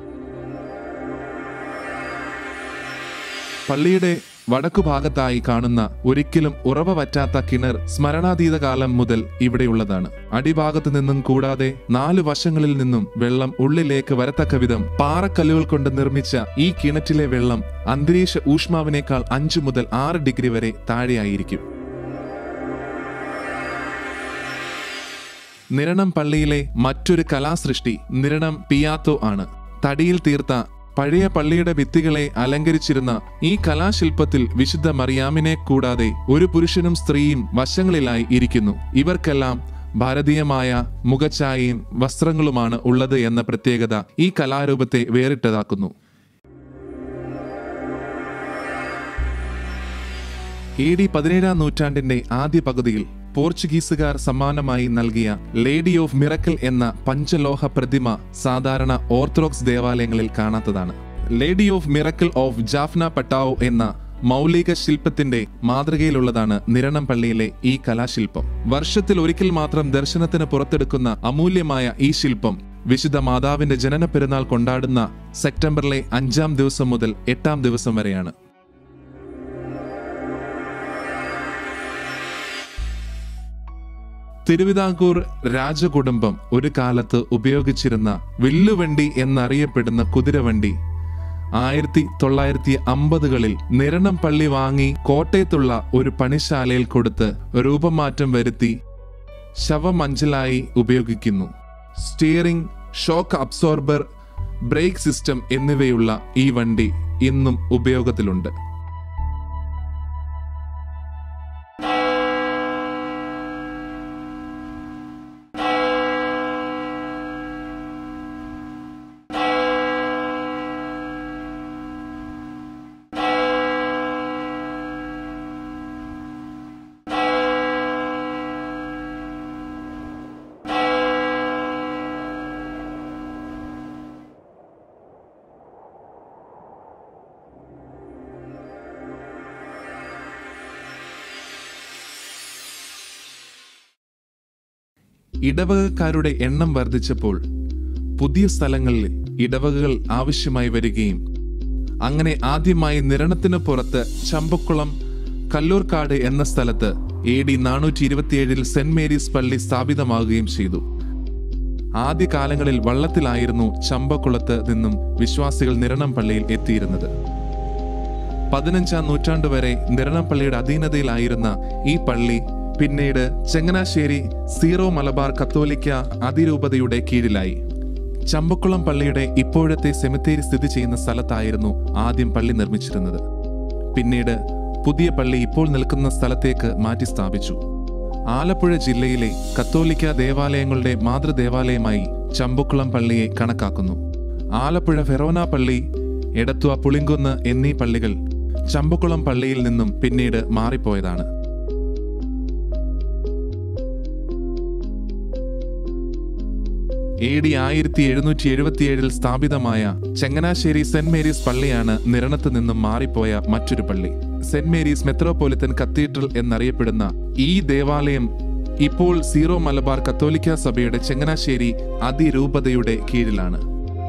പള്ളിയുടെ വടക്കു ഭാഗത്തായി കാണുന്ന ഒരിക്കലും ഉറവ പറ്റാത്ത കിണർ സ്മരണാതീത കാലം മുതൽ ഇവിടെയുള്ളതാണ് അടിഭാഗത്ത് നിന്നും കൂടാതെ നാലു വശങ്ങളിൽ നിന്നും വെള്ളം ഉള്ളിലേക്ക് വരത്തക്ക വിധം പാറക്കല്ലുകൾ കൊണ്ട് നിർമ്മിച്ച ഈ കിണറ്റിലെ വെള്ളം അന്തരീക്ഷ ഊഷ്മാവിനേക്കാൾ അഞ്ചു മുതൽ ആറ് ഡിഗ്രി വരെ താഴെയായിരിക്കും നിരണം പള്ളിയിലെ മറ്റൊരു കലാസൃഷ്ടി നിരണം പിയാത്തോ ആണ് തടിയിൽ തീർത്ത പഴയ പള്ളിയുടെ ഭിത്തികളെ അലങ്കരിച്ചിരുന്ന ഈ കലാശില്പത്തിൽ വിശുദ്ധ മറിയാമിനെ കൂടാതെ ഒരു പുരുഷനും സ്ത്രീയും വശങ്ങളിലായി ഇരിക്കുന്നു ഇവർക്കെല്ലാം ഭാരതീയമായ മുഖഛായയും വസ്ത്രങ്ങളുമാണ് ഉള്ളത് എന്ന പ്രത്യേകത ഈ കലാരൂപത്തെ വേറിട്ടതാക്കുന്നു എ ഡി പതിനേഴാം നൂറ്റാണ്ടിന്റെ ആദ്യ പകുതിയിൽ പോർച്ചുഗീസുകാർ സമ്മാനമായി നൽകിയ ലേഡി ഓഫ് മിറക്കൽ എന്ന പഞ്ചലോഹ പ്രതിമ സാധാരണ ഓർത്തഡോക്സ് ദേവാലയങ്ങളിൽ കാണാത്തതാണ് lady of miracle of Jaffna പട്ടാവോ എന്ന മൗലിക ശില്പത്തിന്റെ മാതൃകയിലുള്ളതാണ് നിരണം പള്ളിയിലെ ഈ കലാശില്പം വർഷത്തിൽ ഒരിക്കൽ മാത്രം ദർശനത്തിന് പുറത്തെടുക്കുന്ന അമൂല്യമായ ഈ ശില്പം വിശുദ്ധ മാതാവിന്റെ ജനന പെരുന്നാൾ കൊണ്ടാടുന്ന സെപ്റ്റംബറിലെ അഞ്ചാം ദിവസം മുതൽ എട്ടാം ദിവസം വരെയാണ് തിരുവിതാംകൂർ രാജകുടുംബം ഒരു കാലത്ത് ഉപയോഗിച്ചിരുന്ന വില്ലുവണ്ടി എന്നറിയപ്പെടുന്ന കുതിരവണ്ടി ആയിരത്തി തൊള്ളായിരത്തി അമ്പതുകളിൽ നിരണം പള്ളി വാങ്ങി കോട്ടയത്തുള്ള ഒരു പണിശാലയിൽ കൊടുത്ത് രൂപമാറ്റം വരുത്തി ശവമഞ്ചലായി ഉപയോഗിക്കുന്നു steering shock absorber brake system എന്നിവയുള്ള ഈ വണ്ടി ഇന്നും ഉപയോഗത്തിലുണ്ട് ഇടവകക്കാരുടെ എണ്ണം വർദ്ധിച്ചപ്പോൾ പുതിയ സ്ഥലങ്ങളിൽ ഇടവകകൾ ആവശ്യമായി വരികയും അങ്ങനെ ആദ്യമായി നിരണത്തിന് പുറത്ത് ചമ്പക്കുളം കല്ലൂർക്കാട് എന്ന സ്ഥലത്ത് എ ഡി നാനൂറ്റി ഇരുപത്തിയേഴിൽ സെന്റ് മേരീസ് പള്ളി സ്ഥാപിതമാകുകയും ചെയ്തു ആദ്യ കാലങ്ങളിൽ വള്ളത്തിലായിരുന്നു ചമ്പക്കുളത്ത് നിന്നും വിശ്വാസികൾ നിരണം പള്ളിയിൽ എത്തിയിരുന്നത് പതിനഞ്ചാം നൂറ്റാണ്ട് വരെ നിരണം പള്ളിയുടെ അധീനതയിലായിരുന്ന ഈ പള്ളി പിന്നീട് ചങ്ങനാശ്ശേരി സീറോ മലബാർ കത്തോലിക്ക അതിരൂപതയുടെ കീഴിലായി ചമ്പക്കുളം പള്ളിയുടെ ഇപ്പോഴത്തെ സെമിത്തേരി സ്ഥിതി ചെയ്യുന്ന സ്ഥലത്തായിരുന്നു ആദ്യം പള്ളി നിർമ്മിച്ചിരുന്നത് പിന്നീട് പുതിയ പള്ളി ഇപ്പോൾ നിൽക്കുന്ന സ്ഥലത്തേക്ക് മാറ്റി സ്ഥാപിച്ചു ആലപ്പുഴ ജില്ലയിലെ കത്തോലിക്ക ദേവാലയങ്ങളുടെ മാതൃദേവാലയമായി ചമ്പക്കുളം പള്ളിയെ കണക്കാക്കുന്നു ആലപ്പുഴ ഫെറോന പള്ളി എടത്വ പുളിങ്കുന്ന് എന്നീ പള്ളികൾ ചമ്പക്കുളം പള്ളിയിൽ നിന്നും പിന്നീട് മാറിപ്പോയതാണ് എ ഡി ആയിരത്തി എഴുന്നൂറ്റി എഴുപത്തിയേഴിൽ സ്ഥാപിതമായ ചങ്ങനാശ്ശേരി സെന്റ് മേരീസ് പള്ളിയാണ് നിരണത്ത് നിന്നും മാറിപ്പോയ മറ്റൊരു പള്ളി സെന്റ് മേരീസ് മെത്രോപൊലിത്തൻ കത്തീഡ്രൽ എന്നറിയപ്പെടുന്ന ഈ ദേവാലയം ഇപ്പോൾ സീറോ മലബാർ കത്തോലിക്ക സഭയുടെ ചങ്ങനാശ്ശേരി അതിരൂപതയുടെ കീഴിലാണ്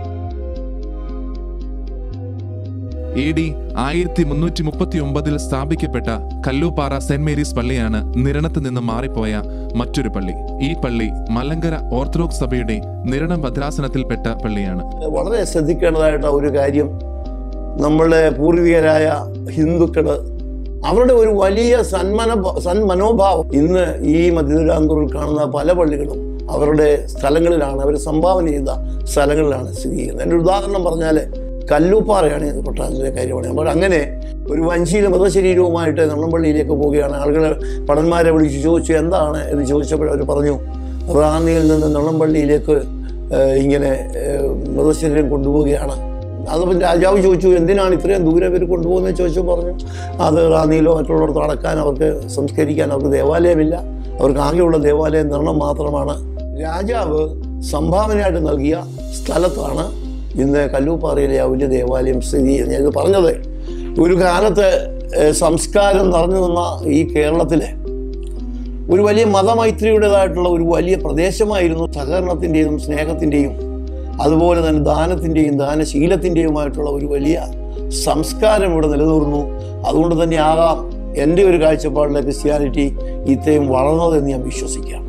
എ ഡി ആയിരത്തി മുന്നൂറ്റി മുപ്പത്തി ഒമ്പതിൽ സ്ഥാപിക്കപ്പെട്ട കല്ലൂപ്പാറ സെന്റ് മേരീസ് പള്ളിയാണ് നിരണത്ത് നിന്ന് മാറിപ്പോയ മറ്റൊരു പള്ളി ഈ പള്ളി മലങ്കര ഓർത്തഡോക്സ് സഭയുടെ നിരണം ഭദ്രാസനത്തിൽപ്പെട്ട പള്ളിയാണ് വളരെ ശ്രദ്ധിക്കേണ്ടതായിട്ട് ഒരു കാര്യം നമ്മളുടെ പൂർവികരായ ഹിന്ദുക്കള് അവരുടെ ഒരു വലിയ സന്മന സന്മനോഭാവം ഇന്ന് ഈ മധ്യതിരാന്തൂരിൽ കാണുന്ന പല പള്ളികളും അവരുടെ സ്ഥലങ്ങളിലാണ് അവർ സംഭാവന ചെയ്ത സ്ഥലങ്ങളിലാണ് സ്ഥിതി ചെയ്യുന്നത് എൻ്റെ ഒരു ഉദാഹരണം പറഞ്ഞാൽ കല്ലൂപ്പാറയാണ് ഇത് കൊട്ടാരത്തിലെ കാര്യമാണ് അപ്പോൾ അങ്ങനെ ഒരു വഞ്ചിയിലെ മൃതശരീരവുമായിട്ട് നള്ളംപള്ളിയിലേക്ക് പോവുകയാണ് ആളുകൾ പടന്മാരെ വിളിച്ച് ചോദിച്ചു എന്താണ് എന്ന് ചോദിച്ചപ്പോൾ അവർ പറഞ്ഞു റാന്നിയിൽ നിന്ന് നള്ളംപള്ളിയിലേക്ക് ഏഹ്, ഇങ്ങനെ ഏഹ്, മൃതശരീരം കൊണ്ടുപോവുകയാണ് അതപ്പോൾ രാജാവ് ചോദിച്ചു എന്തിനാണ് ഇത്രയും ദൂരെ പേര് കൊണ്ടുപോകുന്നത് ചോദിച്ചു പറഞ്ഞു അത് റാന്നിയിലോ മറ്റുള്ളവർക്ക് അടക്കാൻ അവർക്ക് സംസ്കരിക്കാൻ അവർക്ക് ദേവാലയമില്ല അവർക്ക് ആകെയുള്ള ദേവാലയം നിർണം മാത്രമാണ് രാജാവ് സംഭാവനയായിട്ട് നൽകിയ സ്ഥലത്താണ് ഇന്ന് കല്ലൂപ്പാറയിലെ ആ വലിയ ദേവാലയം സ്ഥിതി ചെയ്യുന്നത് ഞാനിത് പറഞ്ഞത് ഒരു കാലത്ത് ഏഹ്, സംസ്കാരം നിറഞ്ഞു നിന്ന ഈ കേരളത്തിലെ ഒരു വലിയ മതമൈത്രിയുടേതായിട്ടുള്ള ഒരു വലിയ പ്രദേശമായിരുന്നു സഹകരണത്തിൻ്റെയും സ്നേഹത്തിൻ്റെയും അതുപോലെ തന്നെ ദാനത്തിൻ്റെയും ദാനശീലത്തിൻ്റെയുമായിട്ടുള്ള ഒരു വലിയ സംസ്കാരം ഇവിടെ നിലനിർന്നു അതുകൊണ്ട് തന്നെ ആകാം എൻ്റെ ഒരു കാഴ്ചപ്പാടിലെ ക്രിസ്ത്യാനിറ്റി ഇത്രയും വളർന്നതെന്ന് ഞാൻ വിശ്വസിക്കുകയാണ്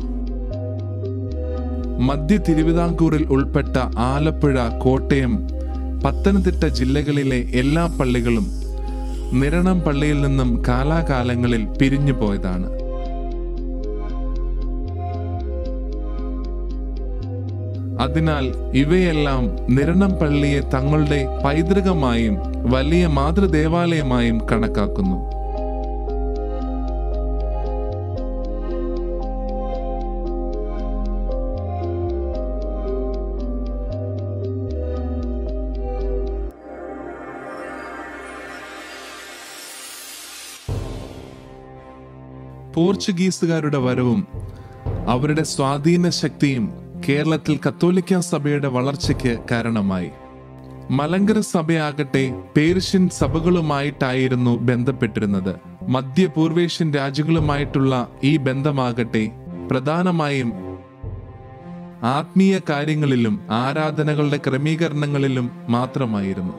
മധ്യ തിരുവിതാംകൂറിൽ ഉൾപ്പെട്ട ആലപ്പുഴ കോട്ടയം പത്തനംതിട്ട ജില്ലകളിലെ എല്ലാ പള്ളികളും നിരണം പള്ളിയിൽ നിന്നും കാലാകാലങ്ങളിൽ പിരിഞ്ഞു പോയതാണ് അതിനാൽ ഇവയെല്ലാം നിരണം പള്ളിയെ തങ്ങളുടെ പൈതൃകമായും വലിയ മാതൃദേവാലയമായും കണക്കാക്കുന്നു പോർച്ചുഗീസുകാരുടെ വരവും അവരുടെ സ്വാധീന ശക്തിയും കേരളത്തിൽ കത്തോലിക്ക സഭയുടെ വളർച്ചയ്ക്ക് കാരണമായി മലങ്കര സഭയാകട്ടെ പേർഷ്യൻ സഭകളുമായിട്ടായിരുന്നു ബന്ധപ്പെട്ടിരുന്നത് മധ്യപൂർവേഷ്യൻ രാജ്യങ്ങളുമായിട്ടുള്ള ഈ ബന്ധമാകട്ടെ പ്രധാനമായും ആത്മീയ കാര്യങ്ങളിലും ആരാധനകളുടെ ക്രമീകരണങ്ങളിലും മാത്രമായിരുന്നു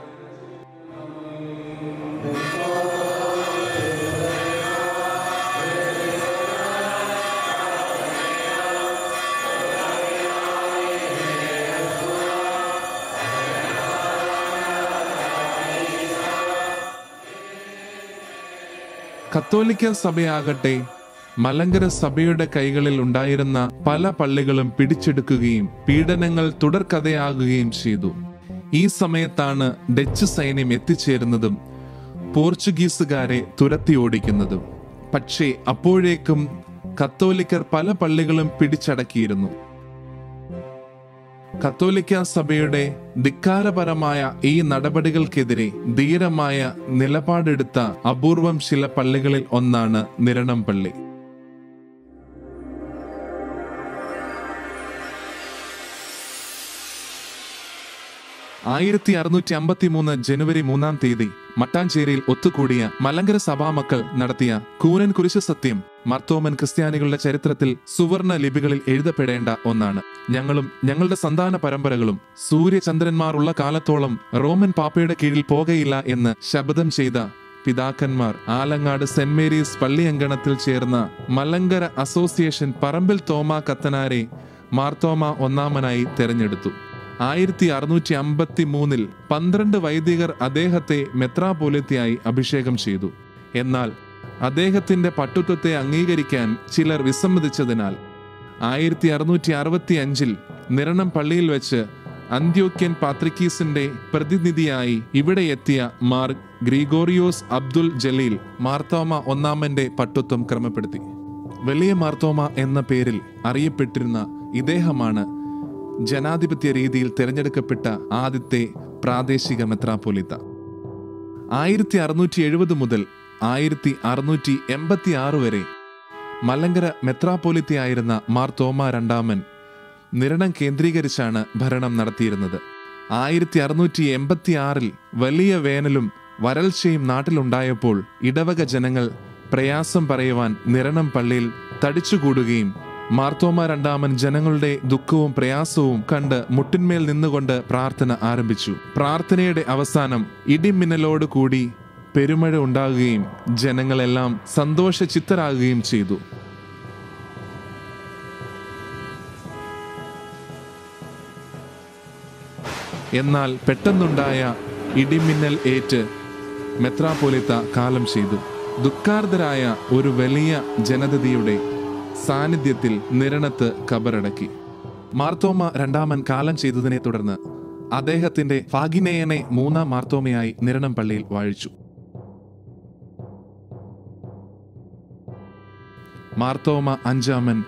കത്തോലിക്ക സഭയാകട്ടെ മലങ്കര സഭയുടെ കൈകളിൽ ഉണ്ടായിരുന്ന പല പള്ളികളും പിടിച്ചെടുക്കുകയും പീഡനങ്ങൾ തുടർക്കഥയാകുകയും ചെയ്തു ഈ സമയത്താണ് ഡച്ച് സൈന്യം എത്തിച്ചേരുന്നതും പോർച്ചുഗീസുകാരെ തുരത്തി ഓടിക്കുന്നതും പക്ഷേ അപ്പോഴേക്കും കത്തോലിക്കർ പല പള്ളികളും പിടിച്ചടക്കിയിരുന്നു കത്തോലിക്ക സഭയുടെ ധിക്കാരപരമായ ഈ നടപടികൾക്കെതിരെ ധീരമായ നിലപാടെടുത്ത അപൂർവം ചില പള്ളികളിൽ ഒന്നാണ് നിരണം പള്ളി ആയിരത്തി അറുന്നൂറ്റി അമ്പത്തി മൂന്ന് ജനുവരി മൂന്നാം തീയതി മട്ടാഞ്ചേരിയിൽ ഒത്തുകൂടിയ മലങ്കര സഭാമക്കൾ നടത്തിയ കൂനൻ കുരിശ് സത്യം മർത്തോമൻ ക്രിസ്ത്യാനികളുടെ ചരിത്രത്തിൽ സുവർണ ലിപികളിൽ എഴുതപ്പെടേണ്ട ഒന്നാണ് ഞങ്ങളും ഞങ്ങളുടെ സന്താന പരമ്പരകളും സൂര്യചന്ദ്രന്മാർ ഉള്ള കാലത്തോളം റോമൻ പാപ്പയുടെ കീഴിൽ പോകയില്ല എന്ന് ശപഥം ചെയ്ത പിതാക്കന്മാർ ആലങ്ങാട് സെന്റ് മേരീസ് പള്ളിയങ്കണത്തിൽ ചേർന്ന മലങ്കര അസോസിയേഷൻ പറമ്പിൽ തോമ കത്തനാരെ മാർത്തോമ ഒന്നാമനായി തെരഞ്ഞെടുത്തു ആയിരത്തി അറുന്നൂറ്റി അമ്പത്തി മൂന്നിൽ പന്ത്രണ്ട് വൈദികർ അദ്ദേഹത്തെ മെത്രാപോലിത്തയായി അഭിഷേകം ചെയ്തു എന്നാൽ അദ്ദേഹത്തിന്റെ പട്ടുത്വത്തെ അംഗീകരിക്കാൻ ചിലർ വിസമ്മതിച്ചതിനാൽ ആയിരത്തി അറുന്നൂറ്റി അറുപത്തി അഞ്ചിൽ നിരണം പള്ളിയിൽ വെച്ച് അന്ത്യോക്യൻ പാത്രിക്കീസിന്റെ പ്രതിനിധിയായി ഇവിടെ എത്തിയ മാർ ഗ്രിഗോറിയോസ് അബ്ദുൽ ജലീൽ മാർത്തോമ ഒന്നാമന്റെ പട്ടുത്വം ക്രമപ്പെടുത്തി വലിയ മാർത്തോമ എന്ന പേരിൽ അറിയപ്പെട്ടിരുന്ന ഇദ്ദേഹമാണ് ജനാധിപത്യ രീതിയിൽ തിരഞ്ഞെടുക്കപ്പെട്ട ആദ്യത്തെ പ്രാദേശിക മെത്രാപ്പൊലിത്ത ആയിരത്തി അറുന്നൂറ്റി എഴുപത് മുതൽ ആയിരത്തി അറുന്നൂറ്റി എൺപത്തി ആറ് വരെ മലങ്കര മെത്രാപ്പൊലിത്തയായിരുന്ന മാർ തോമ രണ്ടാമൻ നിരണം കേന്ദ്രീകരിച്ചാണ് ഭരണം നടത്തിയിരുന്നത് ആയിരത്തി അറുന്നൂറ്റി എൺപത്തി ആറിൽ വലിയ വേനലും വരൾച്ചയും നാട്ടിലുണ്ടായപ്പോൾ ഇടവക ജനങ്ങൾ പ്രയാസം പറയുവാൻ നിരണം പള്ളിയിൽ തടിച്ചുകൂടുകയും മാർത്തോമ രണ്ടാമൻ ജനങ്ങളുടെ ദുഃഖവും പ്രയാസവും കണ്ട് മുട്ടിന്മേൽ നിന്നുകൊണ്ട് പ്രാർത്ഥന ആരംഭിച്ചു പ്രാർത്ഥനയുടെ അവസാനം ഇടിമിന്നലോട് കൂടി പെരുമഴ ഉണ്ടാകുകയും ജനങ്ങളെല്ലാം സന്തോഷചിത്തരാകുകയും ചെയ്തു എന്നാൽ പെട്ടെന്നുണ്ടായ ഇടിമിന്നൽ ഏറ്റ് മെത്രാപോലിത്ത കാലം ചെയ്തു ദുഃഖാർദ്ധരായ ഒരു വലിയ ജനതയുടെ സാന്നിധ്യത്തിൽ നിരണത്ത് കബറടക്കി മാർത്തോമ രണ്ടാമൻ കാലം ചെയ്തതിനെ തുടർന്ന് അദ്ദേഹത്തിന്റെ ഫാഗിനേയനെ മൂന്നാം മാർത്തോമയായി നിരണം പള്ളിയിൽ വാഴിച്ചു മാർത്തോമ അഞ്ചാമൻ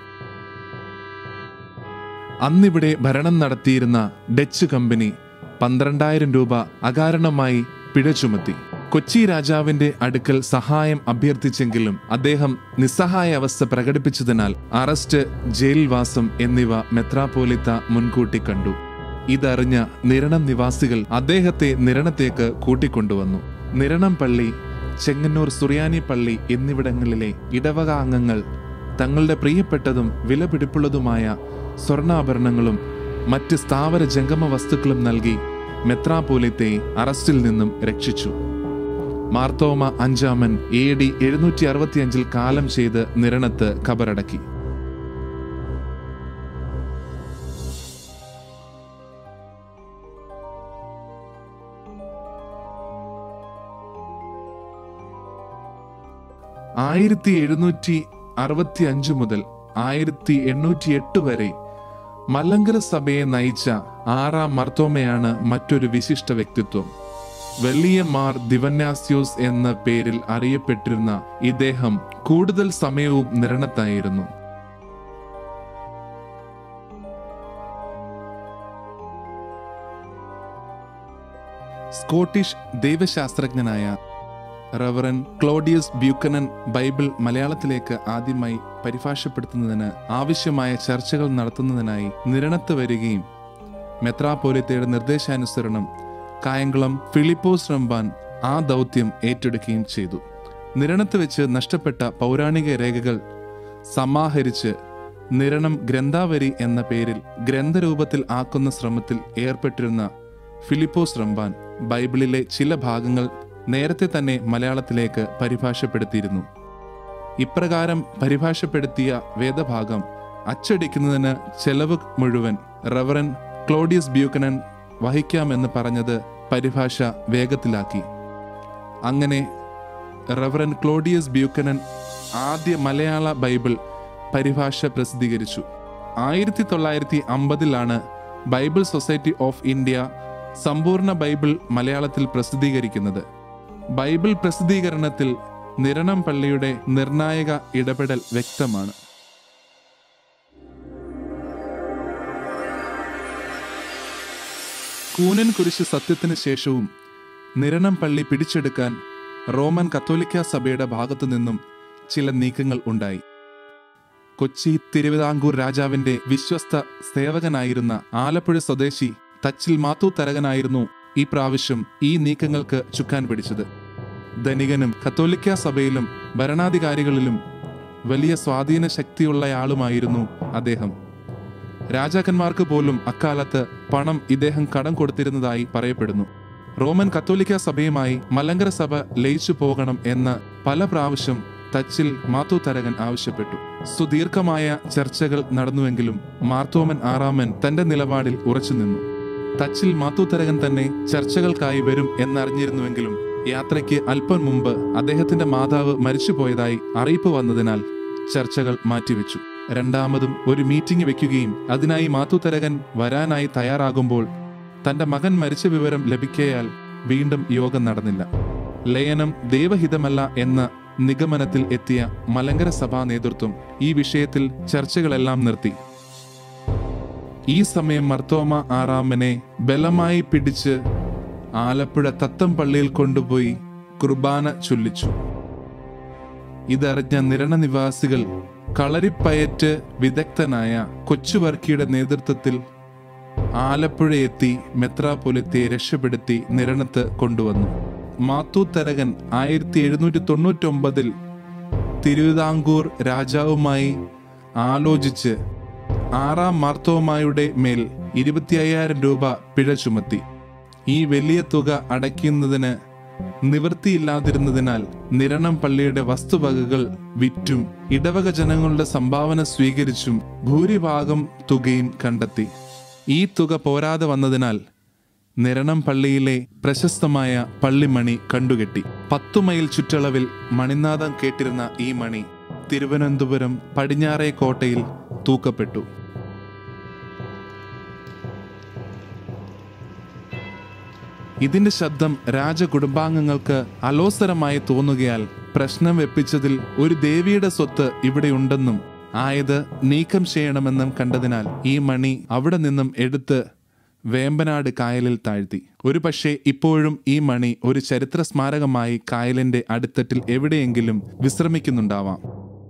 അന്നിവിടെ ഭരണം നടത്തിയിരുന്ന ഡച്ച് കമ്പനി പന്ത്രണ്ടായിരം രൂപ അകാരണമായി പിഴ ചുമത്തി കൊച്ചി രാജാവിന്റെ അടുക്കൽ സഹായം അഭ്യർത്ഥിച്ചെങ്കിലും അദ്ദേഹം നിസ്സഹായ അവസ്ഥ പ്രകടിപ്പിച്ചതിനാൽ അറസ്റ്റ് ജയിൽവാസം എന്നിവ മെത്രാപോലിത്ത മുൻകൂട്ടി കണ്ടു ഇതറിഞ്ഞ നിരണം നിവാസികൾ അദ്ദേഹത്തെ നിരണത്തേക്ക് കൂട്ടിക്കൊണ്ടുവന്നു നിരണം പള്ളി ചെങ്ങന്നൂർ സുറിയാനി പള്ളി എന്നിവിടങ്ങളിലെ ഇടവക അംഗങ്ങൾ തങ്ങളുടെ പ്രിയപ്പെട്ടതും വിലപിടിപ്പുള്ളതുമായ സ്വർണ്ണാഭരണങ്ങളും മറ്റ് സ്ഥാവര ജംഗമ വസ്തുക്കളും നൽകി മെത്രാപോലിത്തെ അറസ്റ്റിൽ നിന്നും രക്ഷിച്ചു മാർത്തോമ അഞ്ചാമൻ എ ഡി എഴുന്നൂറ്റി അറുപത്തിയഞ്ചിൽ കാലം ചെയ്ത് നിരണത്ത് കബറടക്കി ആയിരത്തി എഴുന്നൂറ്റി അറുപത്തി അഞ്ച് മുതൽ ആയിരത്തി എണ്ണൂറ്റി എട്ട് വരെ മലങ്കര സഭയെ നയിച്ച ആറാം മർത്തോമയാണ് മറ്റൊരു വിശിഷ്ട വ്യക്തിത്വം വലിയ മാർ ദിവന്യാസ്യോസ് എന്ന പേരിൽ അറിയപ്പെട്ടിരുന്ന ഇദ്ദേഹം കൂടുതൽ സമയവും നിരണത്തായിരുന്നു സ്കോട്ടിഷ് ദൈവശാസ്ത്രജ്ഞനായ റവറൻ ക്ലോഡിയസ് ബ്യൂക്കനൻ ബൈബിൾ മലയാളത്തിലേക്ക് ആദ്യമായി പരിഭാഷപ്പെടുത്തുന്നതിന് ആവശ്യമായ ചർച്ചകൾ നടത്തുന്നതിനായി നിരണത്ത് വരികയും മെത്രാപോലിത്തയുടെ നിർദ്ദേശാനുസരണം കായംകുളം ഫിലിപ്പോസ് റംബാൻ ആ ദൗത്യം ഏറ്റെടുക്കുകയും ചെയ്തു നിരണത്ത് വെച്ച് നഷ്ടപ്പെട്ട പൗരാണിക രേഖകൾ സമാഹരിച്ച് നിരണം ഗ്രന്ഥാവരി എന്ന പേരിൽ ഗ്രന്ഥരൂപത്തിൽ ആക്കുന്ന ശ്രമത്തിൽ ഏർപ്പെട്ടിരുന്ന ഫിലിപ്പോസ് റംബാൻ ബൈബിളിലെ ചില ഭാഗങ്ങൾ നേരത്തെ തന്നെ മലയാളത്തിലേക്ക് പരിഭാഷപ്പെടുത്തിയിരുന്നു ഇപ്രകാരം പരിഭാഷപ്പെടുത്തിയ വേദഭാഗം അച്ചടിക്കുന്നതിന് ചെലവ് മുഴുവൻ റവറൻ ക്ലോഡിയസ് ബ്യൂക്കനൻ വഹിക്കാമെന്ന് പറഞ്ഞത് പരിഭാഷ വേഗത്തിലാക്കി അങ്ങനെ റവറൻ ക്ലോഡിയസ് ബ്യൂക്കനൻ ആദ്യ മലയാള ബൈബിൾ പരിഭാഷ പ്രസിദ്ധീകരിച്ചു ആയിരത്തി തൊള്ളായിരത്തി അമ്പതിലാണ് ബൈബിൾ സൊസൈറ്റി ഓഫ് ഇന്ത്യ സമ്പൂർണ്ണ ബൈബിൾ മലയാളത്തിൽ പ്രസിദ്ധീകരിക്കുന്നത് ബൈബിൾ പ്രസിദ്ധീകരണത്തിൽ നിരണം പള്ളിയുടെ നിർണായക ഇടപെടൽ വ്യക്തമാണ് കൂനൻ കുരിശ് സത്യത്തിന് ശേഷവും നിരണം പള്ളി പിടിച്ചെടുക്കാൻ റോമൻ കത്തോലിക്ക സഭയുടെ ഭാഗത്തു നിന്നും ചില നീക്കങ്ങൾ ഉണ്ടായി കൊച്ചി തിരുവിതാംകൂർ രാജാവിന്റെ വിശ്വസ്ത സേവകനായിരുന്ന ആലപ്പുഴ സ്വദേശി തച്ചിൽ മാത്തു തരകനായിരുന്നു ഈ പ്രാവശ്യം ഈ നീക്കങ്ങൾക്ക് ചുക്കാൻ പിടിച്ചത് ധനികനും കത്തോലിക്ക സഭയിലും ഭരണാധികാരികളിലും വലിയ സ്വാധീന ശക്തിയുള്ളയാളുമായിരുന്നു അദ്ദേഹം രാജാക്കന്മാർക്ക് പോലും അക്കാലത്ത് പണം ഇദ്ദേഹം കടം കൊടുത്തിരുന്നതായി പറയപ്പെടുന്നു റോമൻ കത്തോലിക്ക സഭയുമായി മലങ്കര സഭ ലയിച്ചു പോകണം എന്ന് പല പ്രാവശ്യം തച്ചിൽ മാത്തു തരകൻ ആവശ്യപ്പെട്ടു സുദീർഘമായ ചർച്ചകൾ നടന്നുവെങ്കിലും മാർത്തോമൻ ആറാമൻ തന്റെ നിലപാടിൽ ഉറച്ചു നിന്നു തച്ചിൽ മാത്തു തരകൻ തന്നെ ചർച്ചകൾക്കായി വരും എന്നറിഞ്ഞിരുന്നുവെങ്കിലും യാത്രയ്ക്ക് അല്പം മുമ്പ് അദ്ദേഹത്തിന്റെ മാതാവ് മരിച്ചുപോയതായി അറിയിപ്പ് വന്നതിനാൽ ചർച്ചകൾ മാറ്റിവെച്ചു രണ്ടാമതും ഒരു മീറ്റിംഗ് വെക്കുകയും അതിനായി മാത്തുതരകൻ വരാനായി തയ്യാറാകുമ്പോൾ തന്റെ മകൻ മരിച്ച വിവരം ലഭിക്കയാൽ വീണ്ടും യോഗം നടന്നില്ല ലയനം ദൈവഹിതമല്ല എന്ന നിഗമനത്തിൽ എത്തിയ മലങ്കര സഭാ നേതൃത്വം ഈ വിഷയത്തിൽ ചർച്ചകളെല്ലാം നിർത്തി ഈ സമയം മർത്തോമ ആറാമനെ ബലമായി പിടിച്ച് ആലപ്പുഴ തത്തം പള്ളിയിൽ കൊണ്ടുപോയി കുർബാന ചൊല്ലിച്ചു ഇതറിഞ്ഞ നിരണ നിവാസികൾ കളരിപ്പയറ്റ് വിദഗ്ധനായ കൊച്ചുവർക്കിയുടെ നേതൃത്വത്തിൽ ആലപ്പുഴ എത്തി മെത്രാപൊലിത്തെ രക്ഷപ്പെടുത്തി നിരണത്ത് കൊണ്ടുവന്നു മാത്തൂ തരകൻ ആയിരത്തി എഴുന്നൂറ്റി തൊണ്ണൂറ്റി ഒമ്പതിൽ തിരുവിതാംകൂർ രാജാവുമായി ആലോചിച്ച് ആറാം മാർത്തോമായുടെ മേൽ ഇരുപത്തി അയ്യായിരം രൂപ പിഴ ചുമത്തി ഈ വലിയ തുക അടയ്ക്കുന്നതിന് നിവൃത്തിയില്ലാതിരുന്നതിനാൽ നിരണം പള്ളിയുടെ വസ്തുവകകൾ വിറ്റും ഇടവക ജനങ്ങളുടെ സംഭാവന സ്വീകരിച്ചും ഭൂരിഭാഗം തുകയും കണ്ടെത്തി ഈ തുക പോരാതെ വന്നതിനാൽ നിരണം പള്ളിയിലെ പ്രശസ്തമായ പള്ളിമണി കണ്ടുകെട്ടി പത്തു മൈൽ ചുറ്റളവിൽ മണിനാഥം കേട്ടിരുന്ന ഈ മണി തിരുവനന്തപുരം പടിഞ്ഞാറേ കോട്ടയിൽ തൂക്കപ്പെട്ടു ഇതിന്റെ ശബ്ദം രാജകുടുംബാംഗങ്ങൾക്ക് അലോസരമായി തോന്നുകയാൽ പ്രശ്നം വെപ്പിച്ചതിൽ ഒരു ദേവിയുടെ സ്വത്ത് ഇവിടെയുണ്ടെന്നും ആയത് നീക്കം ചെയ്യണമെന്നും കണ്ടതിനാൽ ഈ മണി അവിടെ നിന്നും എടുത്ത് വേമ്പനാട് കായലിൽ താഴ്ത്തി ഒരു പക്ഷേ ഇപ്പോഴും ഈ മണി ഒരു ചരിത്ര സ്മാരകമായി കായലിന്റെ അടിത്തട്ടിൽ എവിടെയെങ്കിലും വിശ്രമിക്കുന്നുണ്ടാവാം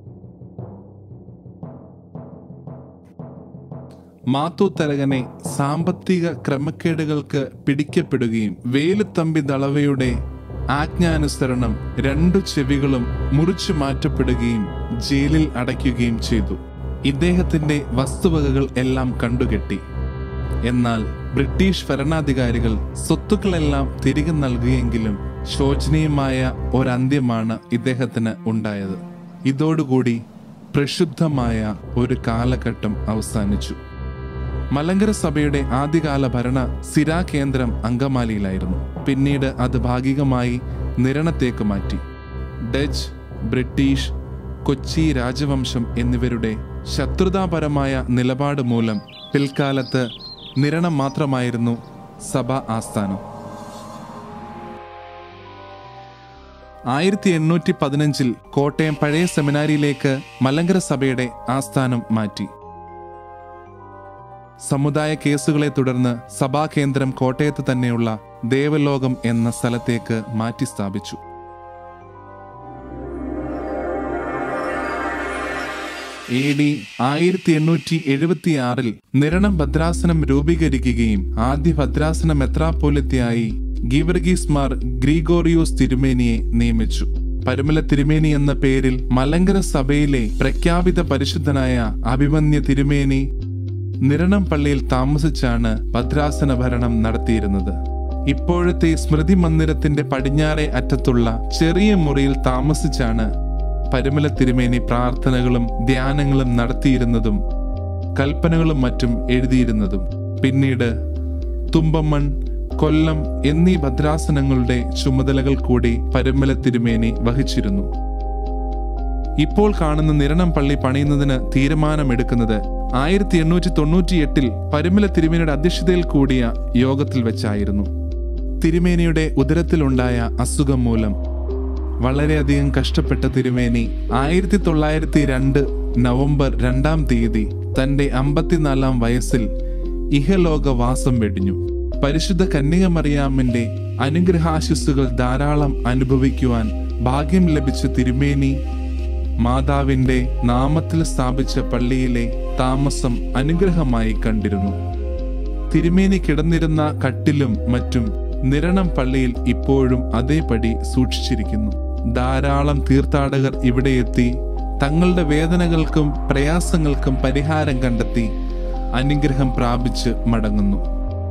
മാത്തു തരകനെ സാമ്പത്തിക ക്രമക്കേടുകൾക്ക് പിടിക്കപ്പെടുകയും വേലുത്തമ്പി ദളവയുടെ ആജ്ഞാനുസരണം രണ്ടു ചെവികളും മുറിച്ചു മാറ്റപ്പെടുകയും ജയിലിൽ അടയ്ക്കുകയും ചെയ്തു ഇദ്ദേഹത്തിന്റെ വസ്തുവകകൾ എല്ലാം കണ്ടുകെട്ടി എന്നാൽ ബ്രിട്ടീഷ് ഭരണാധികാരികൾ സ്വത്തുക്കളെല്ലാം തിരികെ നൽകുകയെങ്കിലും ശോചനീയമായ ഒരന്ത്യമാണ് ഇദ്ദേഹത്തിന് ഉണ്ടായത് ഇതോടുകൂടി പ്രക്ഷുബ്ധമായ ഒരു കാലഘട്ടം അവസാനിച്ചു മലങ്കര സഭയുടെ ആദ്യകാല ഭരണ സിരാ കേന്ദ്രം അങ്കമാലിയിലായിരുന്നു പിന്നീട് അത് ഭാഗികമായി നിരണത്തേക്ക് മാറ്റി ഡച്ച് ബ്രിട്ടീഷ് കൊച്ചി രാജവംശം എന്നിവരുടെ ശത്രുതാപരമായ നിലപാട് മൂലം പിൽക്കാലത്ത് നിരണം മാത്രമായിരുന്നു സഭ ആസ്ഥാനം ആയിരത്തി എണ്ണൂറ്റി പതിനഞ്ചിൽ കോട്ടയം പഴയ സെമിനാരിയിലേക്ക് മലങ്കര സഭയുടെ ആസ്ഥാനം മാറ്റി സമുദായ കേസുകളെ തുടർന്ന് സഭാകേന്ദ്രം കോട്ടയത്ത് തന്നെയുള്ള ദേവലോകം എന്ന സ്ഥലത്തേക്ക് മാറ്റി സ്ഥാപിച്ചു എ ഡി ആയിരത്തി എണ്ണൂറ്റി എഴുപത്തി ആറിൽ നിരണം ഭദ്രാസനം രൂപീകരിക്കുകയും ആദ്യ ഭദ്രാസന മെത്രാപ്പോലിത്തയായി ഗീവർഗീസ് മാർ ഗ്രിഗോറിയോസ് തിരുമേനിയെ നിയമിച്ചു പരുമല തിരുമേനി എന്ന പേരിൽ മലങ്കര സഭയിലെ പ്രഖ്യാപിത പരിശുദ്ധനായ അഭിമന്യ തിരുമേനി നിരണം പള്ളിയിൽ താമസിച്ചാണ് ഭദ്രാസന ഭരണം നടത്തിയിരുന്നത് ഇപ്പോഴത്തെ സ്മൃതി മന്ദിരത്തിന്റെ പടിഞ്ഞാറെ അറ്റത്തുള്ള ചെറിയ മുറിയിൽ താമസിച്ചാണ് പരുമല തിരുമേനി പ്രാർത്ഥനകളും ധ്യാനങ്ങളും നടത്തിയിരുന്നതും കൽപ്പനകളും മറ്റും എഴുതിയിരുന്നതും പിന്നീട് തുമ്പമൺ കൊല്ലം എന്നീ ഭദ്രാസനങ്ങളുടെ ചുമതലകൾ കൂടി പരുമല തിരുമേനി വഹിച്ചിരുന്നു ഇപ്പോൾ കാണുന്ന നിരണം പള്ളി പണിയുന്നതിന് തീരുമാനമെടുക്കുന്നത് ആയിരത്തി എണ്ണൂറ്റി തൊണ്ണൂറ്റി എട്ടിൽ പരുമല തിരുമേനിയുടെ അധ്യക്ഷതയിൽ കൂടിയ യോഗത്തിൽ വെച്ചായിരുന്നു തിരുമേനിയുടെ ഉദരത്തിലുണ്ടായ അസുഖം മൂലം വളരെയധികം കഷ്ടപ്പെട്ട തിരുമേനി ആയിരത്തി തൊള്ളായിരത്തി രണ്ട് നവംബർ രണ്ടാം തീയതി തന്റെ അമ്പത്തിനാലാം വയസ്സിൽ ഇഹലോകവാസം വെടിഞ്ഞു പരിശുദ്ധ കന്യകമറിയാമിന്റെ അനുഗ്രഹാശിസ്സുകൾ ധാരാളം അനുഭവിക്കുവാൻ ഭാഗ്യം ലഭിച്ച തിരുമേനി മാതാവിന്റെ നാമത്തിൽ സ്ഥാപിച്ച പള്ളിയിലെ താമസം അനുഗ്രഹമായി കണ്ടിരുന്നു തിരുമേനി കിടന്നിരുന്ന കട്ടിലും മറ്റും നിരണം പള്ളിയിൽ ഇപ്പോഴും അതേപടി സൂക്ഷിച്ചിരിക്കുന്നു ധാരാളം തീർത്ഥാടകർ ഇവിടെ എത്തി തങ്ങളുടെ വേദനകൾക്കും പ്രയാസങ്ങൾക്കും പരിഹാരം കണ്ടെത്തി അനുഗ്രഹം പ്രാപിച്ച് മടങ്ങുന്നു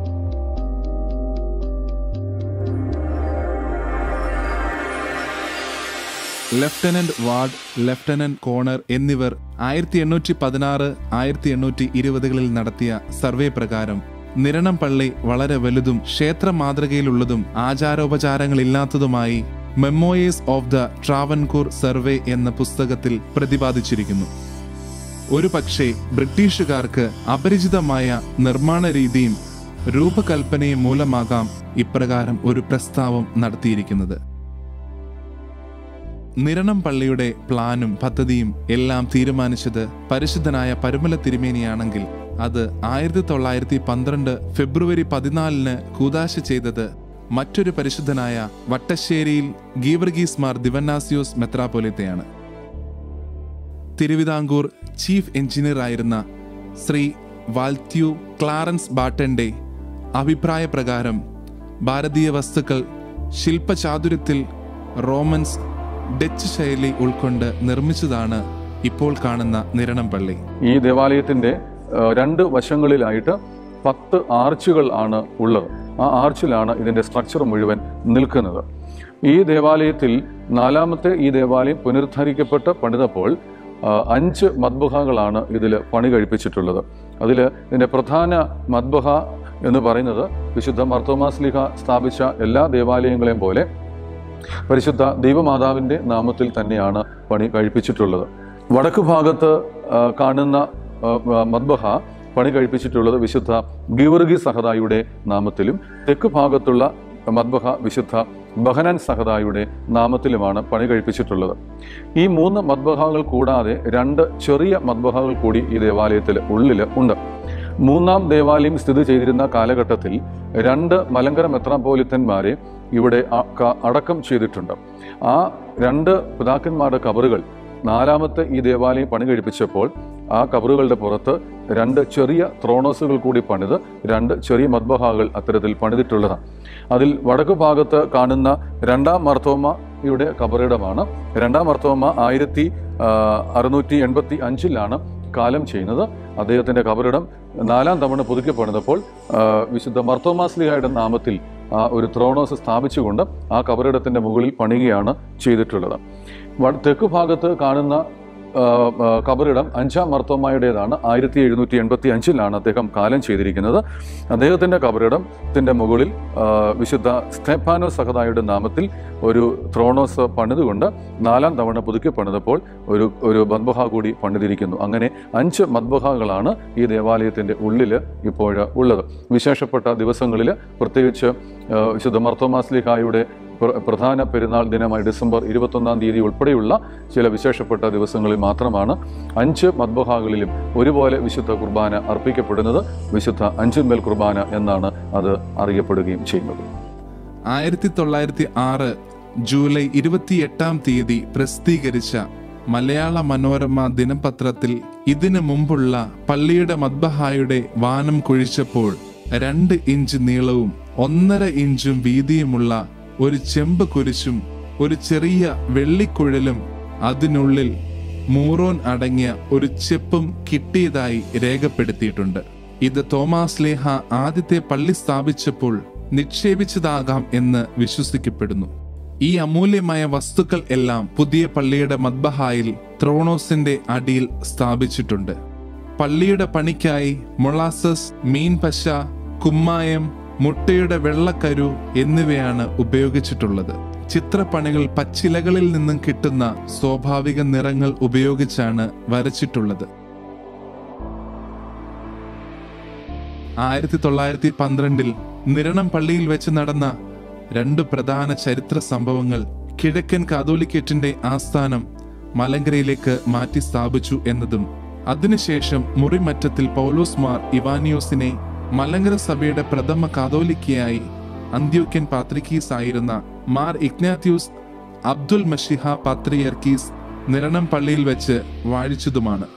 ലഫ്റ്റനന്റ് വാർഡ് ലഫ്റ്റനന്റ് കോണർ എന്നിവർ ആയിരത്തി എണ്ണൂറ്റി പതിനാറ് ആയിരത്തി എണ്ണൂറ്റി ഇരുപതുകളിൽ നടത്തിയ സർവേ പ്രകാരം നിരണം പള്ളി വളരെ വലുതും ക്ഷേത്ര മാതൃകയിലുള്ളതും ആചാരോപചാരങ്ങളില്ലാത്തതുമായി memoirs of the Travancore survey എന്ന പുസ്തകത്തിൽ പ്രതിപാദിച്ചിരിക്കുന്നു ഒരു പക്ഷേ ബ്രിട്ടീഷുകാർക്ക് അപരിചിതമായ നിർമ്മാണ രീതിയും രൂപകൽപ്പനയും മൂലമാകാം ഇപ്രകാരം ഒരു പ്രസ്താവം നടത്തിയിരിക്കുന്നത് നിരണം പള്ളിയുടെ പ്ലാനും പദ്ധതിയും എല്ലാം തീരുമാനിച്ചത് പരിശുദ്ധനായ പരുമല തിരുമേനിയാണെങ്കിൽ അത് ആയിരത്തി തൊള്ളായിരത്തി പന്ത്രണ്ട് ഫെബ്രുവരി പതിനാലിന് കൂതാശ ചെയ്തത് മറ്റൊരു പരിശുദ്ധനായ വട്ടശ്ശേരിയിൽ ഗീവർഗീസ് മാർ ദിവന്നാസിയോസ് മെത്രാപ്പൊലിത്തയാണ് തിരുവിതാംകൂർ ചീഫ് എഞ്ചിനീയർ ആയിരുന്ന ശ്രീ വാൽത്യു ക്ലാറൻസ് ബാട്ടന്റെ അഭിപ്രായ പ്രകാരം ഭാരതീയ വസ്തുക്കൾ ശില്പചാതുര്യത്തിൽ റോമൻസ് ഡച്ച് ശൈലി ഉൾക്കൊണ്ട് നിർമ്മിച്ചതാണ് ഇപ്പോൾ കാണുന്ന നിരണം പള്ളി ഈ ദേവാലയത്തിന്റെ ആ, രണ്ട് വശങ്ങളിലായിട്ട് പത്ത് ആർച്ചുകൾ ആണ് ഉള്ളത് ആ ആർച്ചിലാണ് ഇതിന്റെ സ്ട്രക്ചർ മുഴുവൻ നിൽക്കുന്നത് ഈ ദേവാലയത്തിൽ നാലാമത്തെ ഈ ദേവാലയം പുനരുദ്ധരിക്കപ്പെട്ട് പണിതപ്പോൾ ആ, അഞ്ച് മദ്ബുഹകളാണ് ഇതിൽ പണി കഴിപ്പിച്ചിട്ടുള്ളത് അതിൽ ഇതിന്റെ പ്രധാന മദ്ബുഹ എന്ന് പറയുന്നത് വിശുദ്ധ മർത്തോമാസ്ലിഹ സ്ഥാപിച്ച എല്ലാ ദേവാലയങ്ങളെയും പോലെ പരിശുദ്ധ ദൈവമാതാവിൻ്റെ നാമത്തിൽ തന്നെയാണ് പണി കഴിപ്പിച്ചിട്ടുള്ളത് വടക്ക് ഭാഗത്ത് ആ, കാണുന്ന ആ, ആ, മദ്ബഹ പണി കഴിപ്പിച്ചിട്ടുള്ളത് വിശുദ്ധ ഗീവർഗി സഹദായുടെ നാമത്തിലും തെക്ക് ഭാഗത്തുള്ള മദ്ബഹ വിശുദ്ധ ബഹനൻ സഹദായുടെ നാമത്തിലുമാണ് പണി കഴിപ്പിച്ചിട്ടുള്ളത് ഈ മൂന്ന് മദ്ബഹകൾ കൂടാതെ രണ്ട് ചെറിയ മദ്ബഹകൾ കൂടി ഈ ദേവാലയത്തിൽ ഉള്ളിൽ ഉണ്ട് മൂന്നാം ദേവാലയം സ്ഥിതി ചെയ്തിരുന്ന കാലഘട്ടത്തിൽ രണ്ട് മലങ്കര മെത്രാപോലിത്തന്മാരെ ഇവിടെ അ- ക- അടക്കം ചെയ്തിട്ടുണ്ട് ആ രണ്ട് പിതാക്കന്മാരുടെ കബറുകൾ നാലാമത്തെ ഈ ദേവാലയം പണി കഴിപ്പിച്ചപ്പോൾ ആ കബറുകളുടെ പുറത്ത് രണ്ട് ചെറിയ ത്രോണോസുകൾ കൂടി പണിത് രണ്ട് ചെറിയ മദ്ബഹാകൾ അത്തരത്തിൽ പണിതിട്ടുള്ളതാണ് അതിൽ വടക്ക് ഭാഗത്ത് കാണുന്ന രണ്ടാം മർത്തോമയുടെ കബറിടമാണ് രണ്ടാം മർത്തോമ ആയിരത്തി ആ, അറുന്നൂറ്റി എൺപത്തി അഞ്ചിലാണ് കാലം ചെയ്യുന്നത് അദ്ദേഹത്തിന്റെ കബറിടം നാലാം തവണ പുതുക്കി പണിതപ്പോൾ ആ, വിശുദ്ധ മർത്തോമാസ്ലിഹയുടെ നാമത്തിൽ ആ ഒരു ത്രോണോസ് സ്ഥാപിച്ചുകൊണ്ട് ആ കബറിടത്തിന്റെ മുകളിൽ പണിയുകയാണ് ചെയ്തിട്ടുള്ളത് വ- തെക്ക് ഭാഗത്ത് കാണുന്ന ആ, ആ, കബറിടം അഞ്ചാം മർത്തോമായുടേതാണ് ആയിരത്തി എഴുന്നൂറ്റി എൺപത്തി അഞ്ചിലാണ് അദ്ദേഹം കാലം ചെയ്തിരിക്കുന്നത് അദ്ദേഹത്തിൻ്റെ കബറിടത്തിൻ്റെ മുകളിൽ ആ, വിശുദ്ധ സ്റ്റെപ്പാനോ സഹതായുടെ നാമത്തിൽ ഒരു ത്രോണോസ് പണിതുകൊണ്ട് നാലാം തവണ പുതുക്കി പണിതപ്പോൾ ഒരു ഒരു മദ്ബഹ കൂടി പണിതിരിക്കുന്നു അങ്ങനെ അഞ്ച് മദ്ബഹകളാണ് ഈ ദേവാലയത്തിൻ്റെ ഉള്ളിൽ ഇപ്പോൾ ഉള്ളത് വിശേഷപ്പെട്ട ദിവസങ്ങളിൽ പ്രത്യേകിച്ച് ആ, വിശുദ്ധ മർത്തോമാസ്ലിഹായുടെ പ്ര- പ്രധാന പെരുന്നാൾ ദിനമായ ഡിസംബർ ഇരുപത്തൊന്നാം തീയതി ഉൾപ്പെടെയുള്ള ചില വിശേഷപ്പെട്ട ദിവസങ്ങളിൽ മാത്രമാണ് അഞ്ച് മദ്ബഹാകളിലും ഒരുപോലെ വിശുദ്ധ കുർബാന അർപ്പിക്കപ്പെടുന്നത് വിശുദ്ധ അഞ്ചുമേൽ കുർബാന എന്നാണ് അത് അറിയപ്പെടുകയും ചെയ്യുന്നത് ആയിരത്തി തൊള്ളായിരത്തി ആറ് ജൂലൈ ഇരുപത്തിയെട്ടാം തീയതി പ്രസിദ്ധീകരിച്ച മലയാള മനോരമ ദിനപത്രത്തിൽ ഇതിനു മുമ്പുള്ള പള്ളിയുടെ മദ്ബഹായുടെ വാനം കുഴിച്ചപ്പോൾ രണ്ട് ഇഞ്ച് നീളവും ഒന്നര ഇഞ്ചും വീതിയുമുള്ള ഒരു ചെമ്പ് കുരിശും ഒരു ചെറിയ വെള്ളിക്കുഴലും അതിനുള്ളിൽ മൂറോൻ അടങ്ങിയ ഒരു ചെപ്പും കിട്ടിയതായി രേഖപ്പെടുത്തിയിട്ടുണ്ട് ഇത് തോമാസ് ലേഹ ആദ്യത്തെ പള്ളി സ്ഥാപിച്ചപ്പോൾ നിക്ഷേപിച്ചതാകാം എന്ന് വിശ്വസിക്കപ്പെടുന്നു ഈ അമൂല്യമായ വസ്തുക്കൾ എല്ലാം പുതിയ പള്ളിയുടെ മദ്ബഹായിൽ ത്രോണോസിന്റെ അടിയിൽ സ്ഥാപിച്ചിട്ടുണ്ട് പള്ളിയുടെ പണിക്കായി മൊളാസസ് മീൻപശ കുമ്മായം മുട്ടയുടെ വെള്ളക്കരു എന്നിവയാണ് ഉപയോഗിച്ചിട്ടുള്ളത് ചിത്രപ്പണികൾ പച്ചിലകളിൽ നിന്നും കിട്ടുന്ന സ്വാഭാവിക നിറങ്ങൾ ഉപയോഗിച്ചാണ് വരച്ചിട്ടുള്ളത് ആയിരത്തി തൊള്ളായിരത്തി പന്ത്രണ്ടിൽ നിരണം പള്ളിയിൽ വെച്ച് നടന്ന രണ്ട് പ്രധാന ചരിത്ര സംഭവങ്ങൾ കിഴക്കൻ കാതോലിക്കറ്റിന്റെ ആസ്ഥാനം മലങ്കരയിലേക്ക് മാറ്റി സ്ഥാപിച്ചു എന്നതും അതിനുശേഷം മുറിമറ്റത്തിൽ പൗലോസ് മാർ ഇവാനിയോസിനെ മലങ്കര സഭയുടെ പ്രഥമ കാതോലിക്കയായി അന്ത്യോക്യൻ പാത്രിക്കീസ് ആയിരുന്ന മാർ ഇഗ്നാത്യൂസ് അബ്ദുൽ മഷിഹ പാത്രിയർക്കീസ് നിരണം പള്ളിയിൽ വെച്ച് വാഴിച്ചതുമാണ്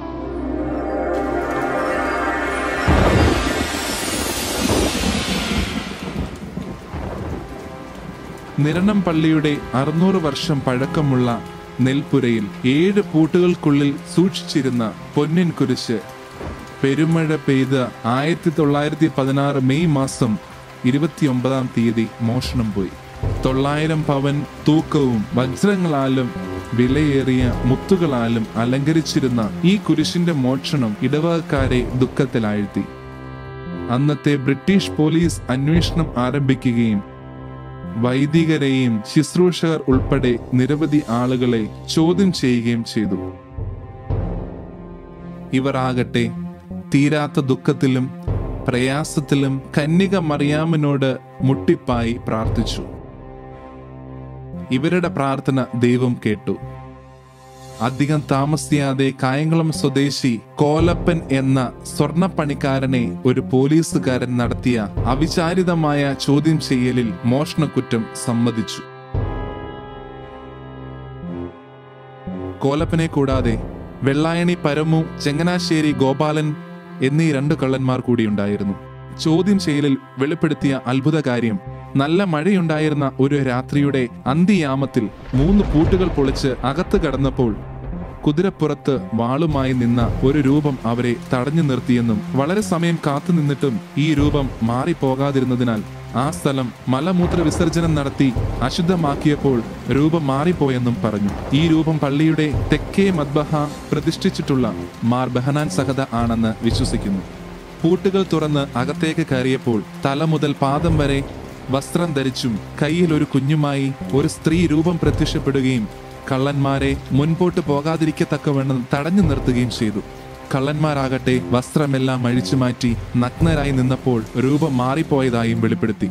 നിരണം പള്ളിയുടെ അറുന്നൂറ് വർഷം പഴക്കമുള്ള നെൽപ്പുരയിൽ ഏഴ് പൂട്ടുകൾക്കുള്ളിൽ സൂക്ഷിച്ചിരുന്ന പൊന്നിൻ കുരിശ് പെരുമഴ പെയ്ത ആയിരത്തി തൊള്ളായിരത്തി പതിനാറ് മെയ് മാസം ഇരുപത്തിയൊമ്പതാം തീയതി മോഷണം പോയി തൊള്ളായിരം പവൻ തൂക്കവും വജ്രങ്ങളാലും വിലയേറിയ മുത്തുകളാലും അലങ്കരിച്ചിരുന്ന ഈ കുരിശിന്റെ മോഷണം ഇടവകക്കാരെ ദുഃഖത്തിലാഴ്ത്തി അന്നത്തെ ബ്രിട്ടീഷ് പോലീസ് അന്വേഷണം ആരംഭിക്കുകയും വൈദികരെയും ശുശ്രൂഷകർ ഉൾപ്പെടെ നിരവധി ആളുകളെ ചോദ്യം ചെയ്യുകയും ചെയ്തു ഇവർ ആകട്ടെ തീരാത്ത ദുഃഖത്തിലും പ്രയാസത്തിലും കന്യക മറിയാമനോട് മുട്ടിപ്പായി പ്രാർത്ഥിച്ചു ഇവരുടെ പ്രാർത്ഥന ദൈവം കേട്ടു അധികം താമസിയാതെ കായംകുളം സ്വദേശി കോലപ്പൻ എന്ന സ്വർണപ്പണിക്കാരനെ ഒരു പോലീസുകാരൻ നടത്തിയ അവിചാരിതമായ ചോദ്യം ചെയ്യലിൽ മോഷണക്കുറ്റം സമ്മതിച്ചു കോലപ്പനെ കൂടാതെ വെള്ളായണി പരമു ചെങ്ങനാശ്ശേരി ഗോപാലൻ എന്നീ രണ്ട് കള്ളന്മാർ കൂടിയുണ്ടായിരുന്നു ചോദ്യം ചെയ്യലിൽ വെളിപ്പെടുത്തിയ അത്ഭുത കാര്യം നല്ല മഴയുണ്ടായിരുന്ന ഒരു രാത്രിയുടെ അന്തിയാമത്തിൽ മൂന്ന് പൂട്ടുകൾ പൊളിച്ച് അകത്ത് കടന്നപ്പോൾ കുതിരപ്പുറത്ത് വാളുമായി നിന്ന ഒരു രൂപം അവരെ തടഞ്ഞു നിർത്തിയെന്നും വളരെ സമയം കാത്തു നിന്നിട്ടും ഈ രൂപം മാറിപ്പോകാതിരുന്നതിനാൽ ആ സ്ഥലം മലമൂത്ര വിസർജനം നടത്തി അശുദ്ധമാക്കിയപ്പോൾ രൂപം മാറിപ്പോയെന്നും പറഞ്ഞു ഈ രൂപം പള്ളിയുടെ തെക്കേ മദ്ബഹ പ്രതിഷ്ഠിച്ചിട്ടുള്ള മാർ ബഹനാൻ സഹദ ആണെന്ന് വിശ്വസിക്കുന്നു പൂട്ടുകൾ തുറന്ന് അകത്തേക്ക് കയറിയപ്പോൾ തല മുതൽ പാദം വരെ വസ്ത്രം ധരിച്ചും കയ്യിൽ ഒരു കുഞ്ഞുമായി ഒരു സ്ത്രീ രൂപം പ്രത്യക്ഷപ്പെടുകയും കള്ളന്മാരെ മുൻപോട്ട് പോകാതിരിക്കത്തക്കവണ്ണം തടഞ്ഞു നിർത്തുകയും ചെയ്തു കള്ളന്മാരാകട്ടെ വസ്ത്രമെല്ലാം അഴിച്ചു മാറ്റി നഗ്നരായി നിന്നപ്പോൾ രൂപം മാറിപ്പോയതായും വെളിപ്പെടുത്തി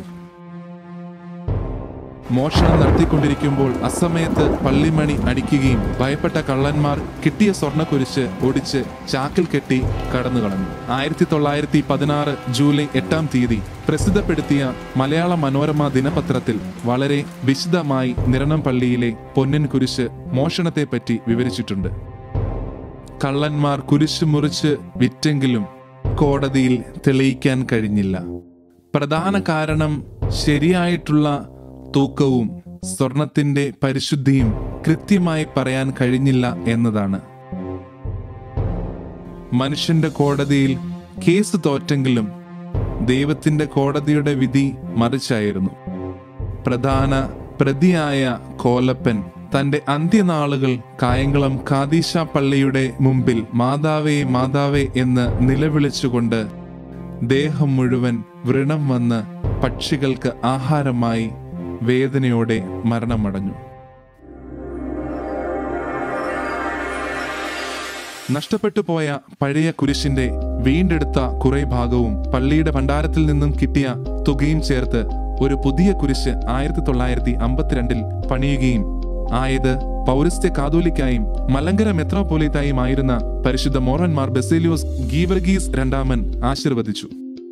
മോഷണം നടത്തിക്കൊണ്ടിരിക്കുമ്പോൾ അസമയത്ത് പള്ളിമണി അടിക്കുകയും ഭയപ്പെട്ട കള്ളന്മാർ കിട്ടിയ സ്വർണ്ണക്കുരിശ് ഒടിച്ച് ചാക്കിൽ കെട്ടി കടന്നു കളഞ്ഞു ആയിരത്തി തൊള്ളായിരത്തി പതിനാറ് ജൂലൈ എട്ടാം തീയതി പ്രസിദ്ധപ്പെടുത്തിയ മലയാള മനോരമ ദിനപത്രത്തിൽ വളരെ വിശദമായി നിരണം പള്ളിയിലെ പൊന്നിൻ കുരിശ് മോഷണത്തെപ്പറ്റി വിവരിച്ചിട്ടുണ്ട് കള്ളന്മാർ കുരിശ് മുറിച്ച് വിറ്റെങ്കിലും കോടതിയിൽ തെളിയിക്കാൻ കഴിഞ്ഞില്ല പ്രധാന കാരണം ശരിയായിട്ടുള്ള തൂക്കവും സ്വർണത്തിന്റെ പരിശുദ്ധിയും കൃത്യമായി പറയാൻ കഴിഞ്ഞില്ല എന്നതാണ് മനുഷ്യന്റെ കോടതിയിൽ കേസ് തോറ്റെങ്കിലും ദൈവത്തിന്റെ കോടതിയുടെ വിധി മറിച്ചായിരുന്നു പ്രധാന പ്രതിയായ കോലപ്പൻ തന്റെ അന്ത്യനാളുകൾ കായംകുളം കാദീശ പള്ളിയുടെ മുമ്പിൽ മാതാവേ മാതാവേ എന്ന് നിലവിളിച്ചുകൊണ്ട് ദേഹം മുഴുവൻ വ്രണം വന്ന് പക്ഷികൾക്ക് ആഹാരമായി വേദനയോടെ മരണമടഞ്ഞു നഷ്ടപ്പെട്ടു പോയ പഴയ കുരിശിന്റെ വീണ്ടെടുത്ത കുറെ ഭാഗവും പള്ളിയുടെ ഭണ്ഡാരത്തിൽ നിന്നും കിട്ടിയ തുകയും ചേർത്ത് ഒരു പുതിയ കുരിശ് ആയിരത്തി തൊള്ളായിരത്തി അമ്പത്തിരണ്ടിൽ പണിയുകയും ആയത് പൗരസ്ത്യ കാതോലിക്കായും മലങ്കര മെത്രോപൊലിത്തായും ആയിരുന്ന പരിശുദ്ധ മോറന്മാർ ബെസേലിയോസ് ഗീവർഗീസ് രണ്ടാമൻ ആശീർവദിച്ചു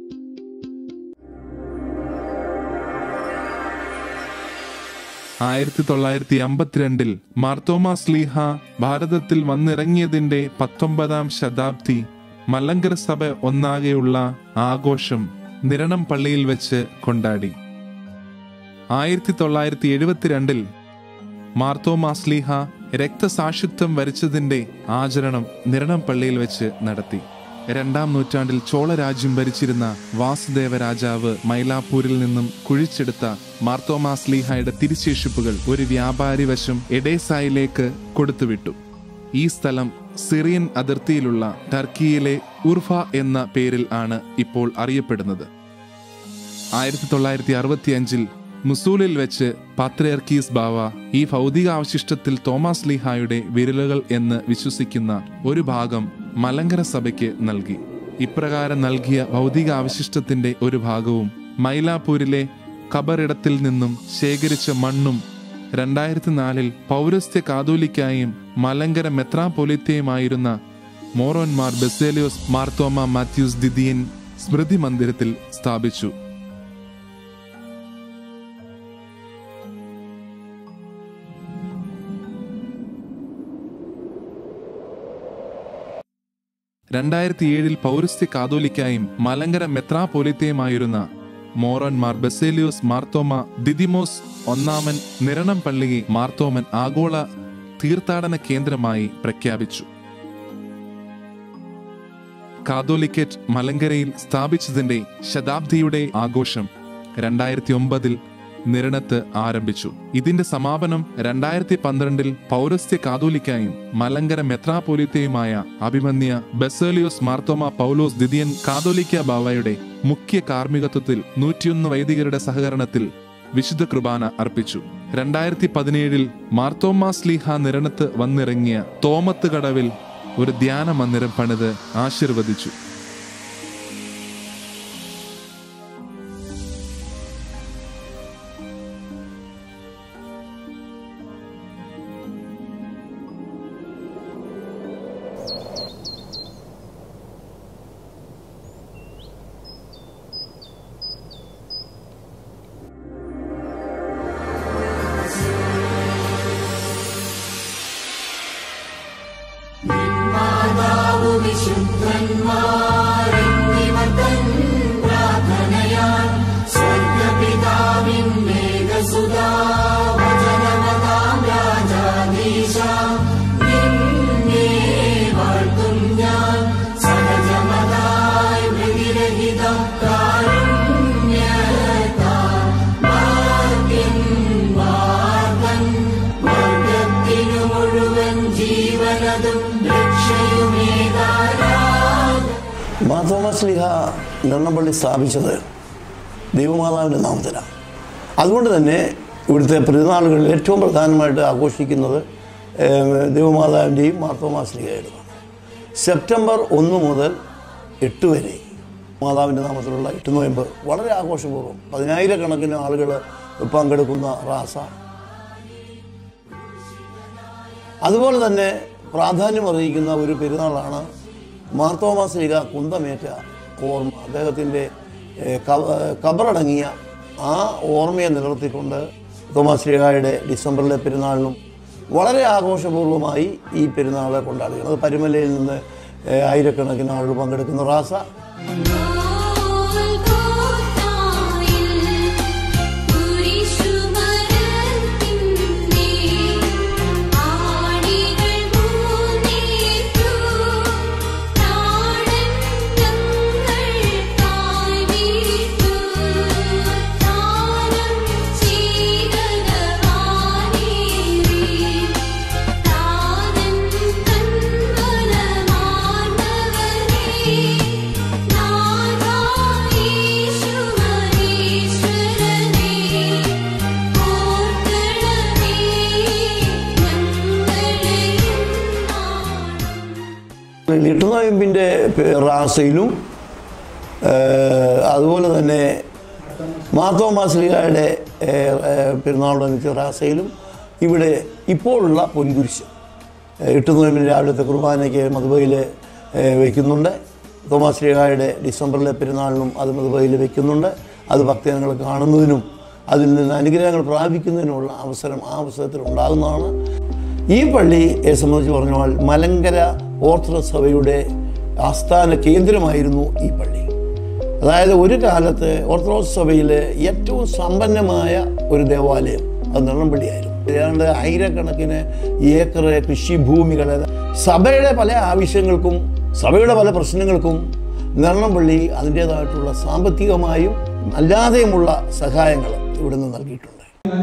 ആയിരത്തി തൊള്ളായിരത്തി അമ്പത്തിരണ്ടിൽ മാർത്തോമാ സ്ലീഹ ഭാരതത്തിൽ വന്നിറങ്ങിയതിന്റെ പത്തൊമ്പതാം ശതാബ്ദി മലങ്കര സഭ ഒന്നാകെയുള്ള ആഘോഷം നിരണം പള്ളിയിൽ വെച്ച് കൊണ്ടാടി ആയിരത്തി തൊള്ളായിരത്തി എഴുപത്തിരണ്ടിൽ മാർത്തോമാ സ്ലീഹ രക്തസാക്ഷിത്വം വരിച്ചതിന്റെ ആചരണം നിരണം പള്ളിയിൽ വെച്ച് നടത്തി രണ്ടാം നൂറ്റാണ്ടിൽ ചോളരാജ്യം ഭരിച്ചിരുന്ന വാസുദേവ രാജാവ് മൈലാപ്പൂരിൽ നിന്നും കുഴിച്ചെടുത്ത മാർത്തോമാ സ്ലീഹയുടെ തിരിശേഷിപ്പുകൾ ഒരു വ്യാപാരി വശം എഡേസായിലേക്ക് കൊടുത്തുവിട്ടു ഈ സ്ഥലം സിറിയൻ അതിർത്തിയിലുള്ള ടർക്കിയിലെ ഉർഫ എന്ന പേരിൽ ആണ് ഇപ്പോൾ അറിയപ്പെടുന്നത് ആയിരത്തി തൊള്ളായിരത്തി അറുപത്തി അഞ്ചിൽ മുസൂലിൽ വെച്ച് പാത്രയർക്കീസ് ബാവ ഈ ഭൗതികാവശിഷ്ടത്തിൽ തോമസ് ലീഹായുടെ വിരലുകൾ എന്ന് വിശ്വസിക്കുന്ന ഒരു ഭാഗം മലങ്കര സഭയ്ക്ക് നൽകി ഇപ്രകാരം നൽകിയ ഭൗതികാവശിഷ്ടത്തിന്റെ ഒരു ഭാഗവും മൈലാപ്പൂരിലെ ഖബറിടത്തിൽ നിന്നും ശേഖരിച്ച മണ്ണും രണ്ടായിരത്തി നാലിൽ പൗരസ്ത്യ കാതോലിക്കായും മലങ്കര മെത്രാപൊലിത്തയുമായിരുന്ന മോറോന്മാർ ബെസേലിയോസ് മാർത്തോമ മാത്യൂസ് ദിദിയൻ സ്മൃതി മന്ദിരത്തിൽ സ്ഥാപിച്ചു രണ്ടായിരത്തി ഏഴിൽ പൗരസ്ത്യ കാതോലിക്കായും മലങ്കര മെത്രാപൊലിത്തയുമായിരുന്ന മോറോന്മാർ ബെസേലിയോസ് മാർത്തോമ ദിദിമോസ് ഒന്നാമൻ നിരണം പള്ളിയെ മാർത്തോമൻ ആഗോള തീർത്ഥാടന കേന്ദ്രമായി പ്രഖ്യാപിച്ചു കാതോലിക്കറ്റ് മലങ്കരയിൽ സ്ഥാപിച്ചതിന്റെ ശതാബ്ദിയുടെ ആഘോഷം രണ്ടായിരത്തി ഒമ്പതിൽ നിരണത്ത് ആരംഭിച്ചു ഇതിന്റെ സമാപനം രണ്ടായിരത്തി പന്ത്രണ്ടിൽ പൗരസ്ത്യ കാതോലിക്കായും മലങ്കര മെത്രാപോലിത്തയുമായ അഭിമന്യ ബെസേലിയോസ് മാർത്തോമ പൗലോസ് ദിദിയൻ കാതോലിക്ക ബാവയുടെ മുഖ്യ കാർമ്മികത്വത്തിൽ നൂറ്റിയൊന്ന് വൈദികരുടെ സഹകരണത്തിൽ വിശുദ്ധ കുർബാന അർപ്പിച്ചു രണ്ടായിരത്തി പതിനേഴിൽ മാർത്തോമാ സ്ലീഹ നിരണത്ത് വന്നിറങ്ങിയ തോമത്ത് കടവിൽ ഒരു ധ്യാന മന്ദിരം പണിത് ആശീർവദിച്ചു മാധവസ്ലിഹ നെണ്ണപ്പള്ളി സ്ഥാപിച്ചത് ദൈവമാതാവിൻ്റെ നാമത്തിലാണ് അതുകൊണ്ട് തന്നെ ഇവിടുത്തെ പെരുന്നാളുകളിൽ ഏറ്റവും പ്രധാനമായിട്ട് ആഘോഷിക്കുന്നത് ഏഹ്, ദൈവമാതാവിൻ്റെയും മാർത്തോമാസ്ലിഹയുടെതാണ് സെപ്റ്റംബർ ഒന്ന് മുതൽ എട്ട് വരെ മാതാവിൻ്റെ നാമത്തിലുള്ള എട്ട് നോയമ്പ് വളരെ ആഘോഷപൂർവ്വം പതിനായിരക്കണക്കിന് ആളുകൾ പങ്കെടുക്കുന്ന റാസ അതുപോലെ തന്നെ പ്രാധാന്യം അറിയിക്കുന്ന ഒരു പെരുന്നാളാണ് മാർത്തോമാ ശ്രീക കുന്തമേറ്റ ഓർമ്മ അദ്ദേഹത്തിൻ്റെ ഏഹ്, ക- കബറടങ്ങിയ ആ ഓർമ്മയെ നിലനിർത്തിക്കൊണ്ട് തോമാസ് ശ്രീകായുടെ ഡിസംബറിലെ പെരുന്നാളിനും വളരെ ആഘോഷപൂർവ്വമായി ഈ പെരുന്നാൾ കൊണ്ടാടുകയാണ് അത് പരുമലയിൽ നിന്ന് ഏഹ്, ആയിരക്കണക്കിന് ആളുകൾ പങ്കെടുക്കുന്ന റാസ ും റാസയിലും ഏഹ്, അതുപോലെ തന്നെ മാത്തോമാസ്ലിയുടെ പെരുന്നാളോടനുസരിച്ച് റാസയിലും ഇവിടെ ഇപ്പോഴുള്ള പൊൻകുരിശ് ഏഹ്, എട്ട് നോയമ്പിന് രാവിലത്തെ കുർബാനയ്ക്ക് മധുബയിൽ വയ്ക്കുന്നുണ്ട് തോമാസ് ലീഹായുടെ ഡിസംബറിലെ പെരുന്നാളിനും അത് മധുബയിൽ വയ്ക്കുന്നുണ്ട് അത് ഭക്തജനങ്ങൾ കാണുന്നതിനും അതിൽ നിന്ന് അനുഗ്രഹങ്ങൾ പ്രാപിക്കുന്നതിനുമുള്ള അവസരം ആ അവസരത്തിൽ ഉണ്ടാകുന്നതാണ് ഈ പള്ളിയെ സംബന്ധിച്ച് പറഞ്ഞാൽ മലങ്കര ഓർത്തഡോക്സ് സഭയുടെ ആസ്ഥാന കേന്ദ്രമായിരുന്നു ഈ പള്ളി അതായത് ഒരു കാലത്ത് ഓർത്തഡോക്സ് സഭയിലെ ഏറ്റവും സമ്പന്നമായ ഒരു ദേവാലയം അത് നെള്ളംപള്ളിയായിരുന്നു ഏതാണ്ട് ആയിരക്കണക്കിന് ഏക്കർ കൃഷിഭൂമികൾ സഭയുടെ പല ആവശ്യങ്ങൾക്കും സഭയുടെ പല പ്രശ്നങ്ങൾക്കും നെള്ളംപള്ളി അതിൻ്റേതായിട്ടുള്ള സാമ്പത്തികമായും അല്ലാതെയുമുള്ള സഹായങ്ങൾ ഇവിടുന്ന് നൽകിയിട്ടുണ്ട്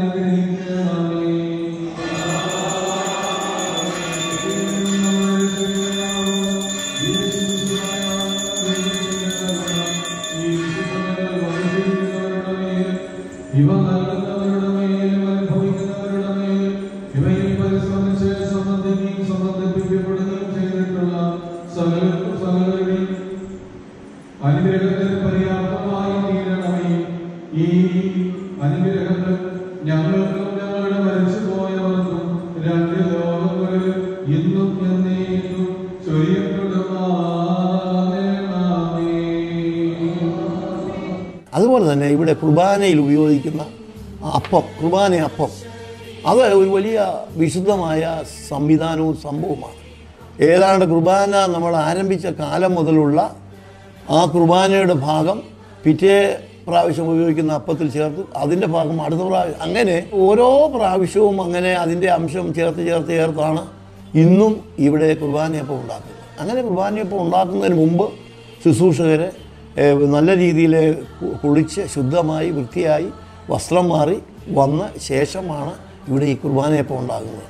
ഇവ നൽകുന്നവരുടെ മേലും അനുഭവിക്കുന്നവരുടെ മേലും ഇവയിൽ പരിശ്രമിച്ച് സംബന്ധിക്കുകയും സംബന്ധിപ്പിക്കപ്പെടുകയും ചെയ്തിട്ടുള്ള സകലർക്കും സകലരുടെയും അനുഗ്രഹത്തിന് പര്യാപ്തമായി തീരണമേ ഈ അനുഗ്രഹങ്ങൾ ഞങ്ങൾക്കും ഞങ്ങളുടെ മരിച്ചുപോയവർക്കും രണ്ട് ലോകങ്ങളിലും ഇന്നും എന്നേക്കും ചൊരിയപ്പെടുമാറേണമേ അതുപോലെ തന്നെ ഇവിടെ കുർബാനയിൽ ഉപയോഗിക്കുന്ന അപ്പം കുർബാന അപ്പം അത് ഒരു വലിയ വിശുദ്ധമായ സംവിധാനവും സംഭവമാണ് ഏതാണ്ട് കുർബാന നമ്മൾ ആരംഭിച്ച കാലം മുതലുള്ള ആ കുർബാനയുടെ ഭാഗം പിറ്റേ പ്രാവശ്യം ഉപയോഗിക്കുന്ന അപ്പത്തിൽ ചേർത്ത് അതിൻ്റെ ഭാഗം അടുത്ത പ്രാവശ്യം അങ്ങനെ ഓരോ പ്രാവശ്യവും അങ്ങനെ അതിൻ്റെ അംശം ചേർത്ത് ചേർത്ത് ചേർത്താണ് ഇന്നും ഇവിടെ കുർബാനയപ്പം ഉണ്ടാക്കുന്നത് അങ്ങനെ കുർബാനയപ്പം ഉണ്ടാക്കുന്നതിന് മുമ്പ് ശുശ്രൂഷകരെ ഏഹ്, നല്ല രീതിയിൽ കു- കുളിച്ച് ശുദ്ധമായി വൃത്തിയായി വസ്ത്രം മാറി വന്ന ശേഷമാണ് ഇവിടെ ഈ കുർബാനയപ്പം ഉണ്ടാകുന്നത്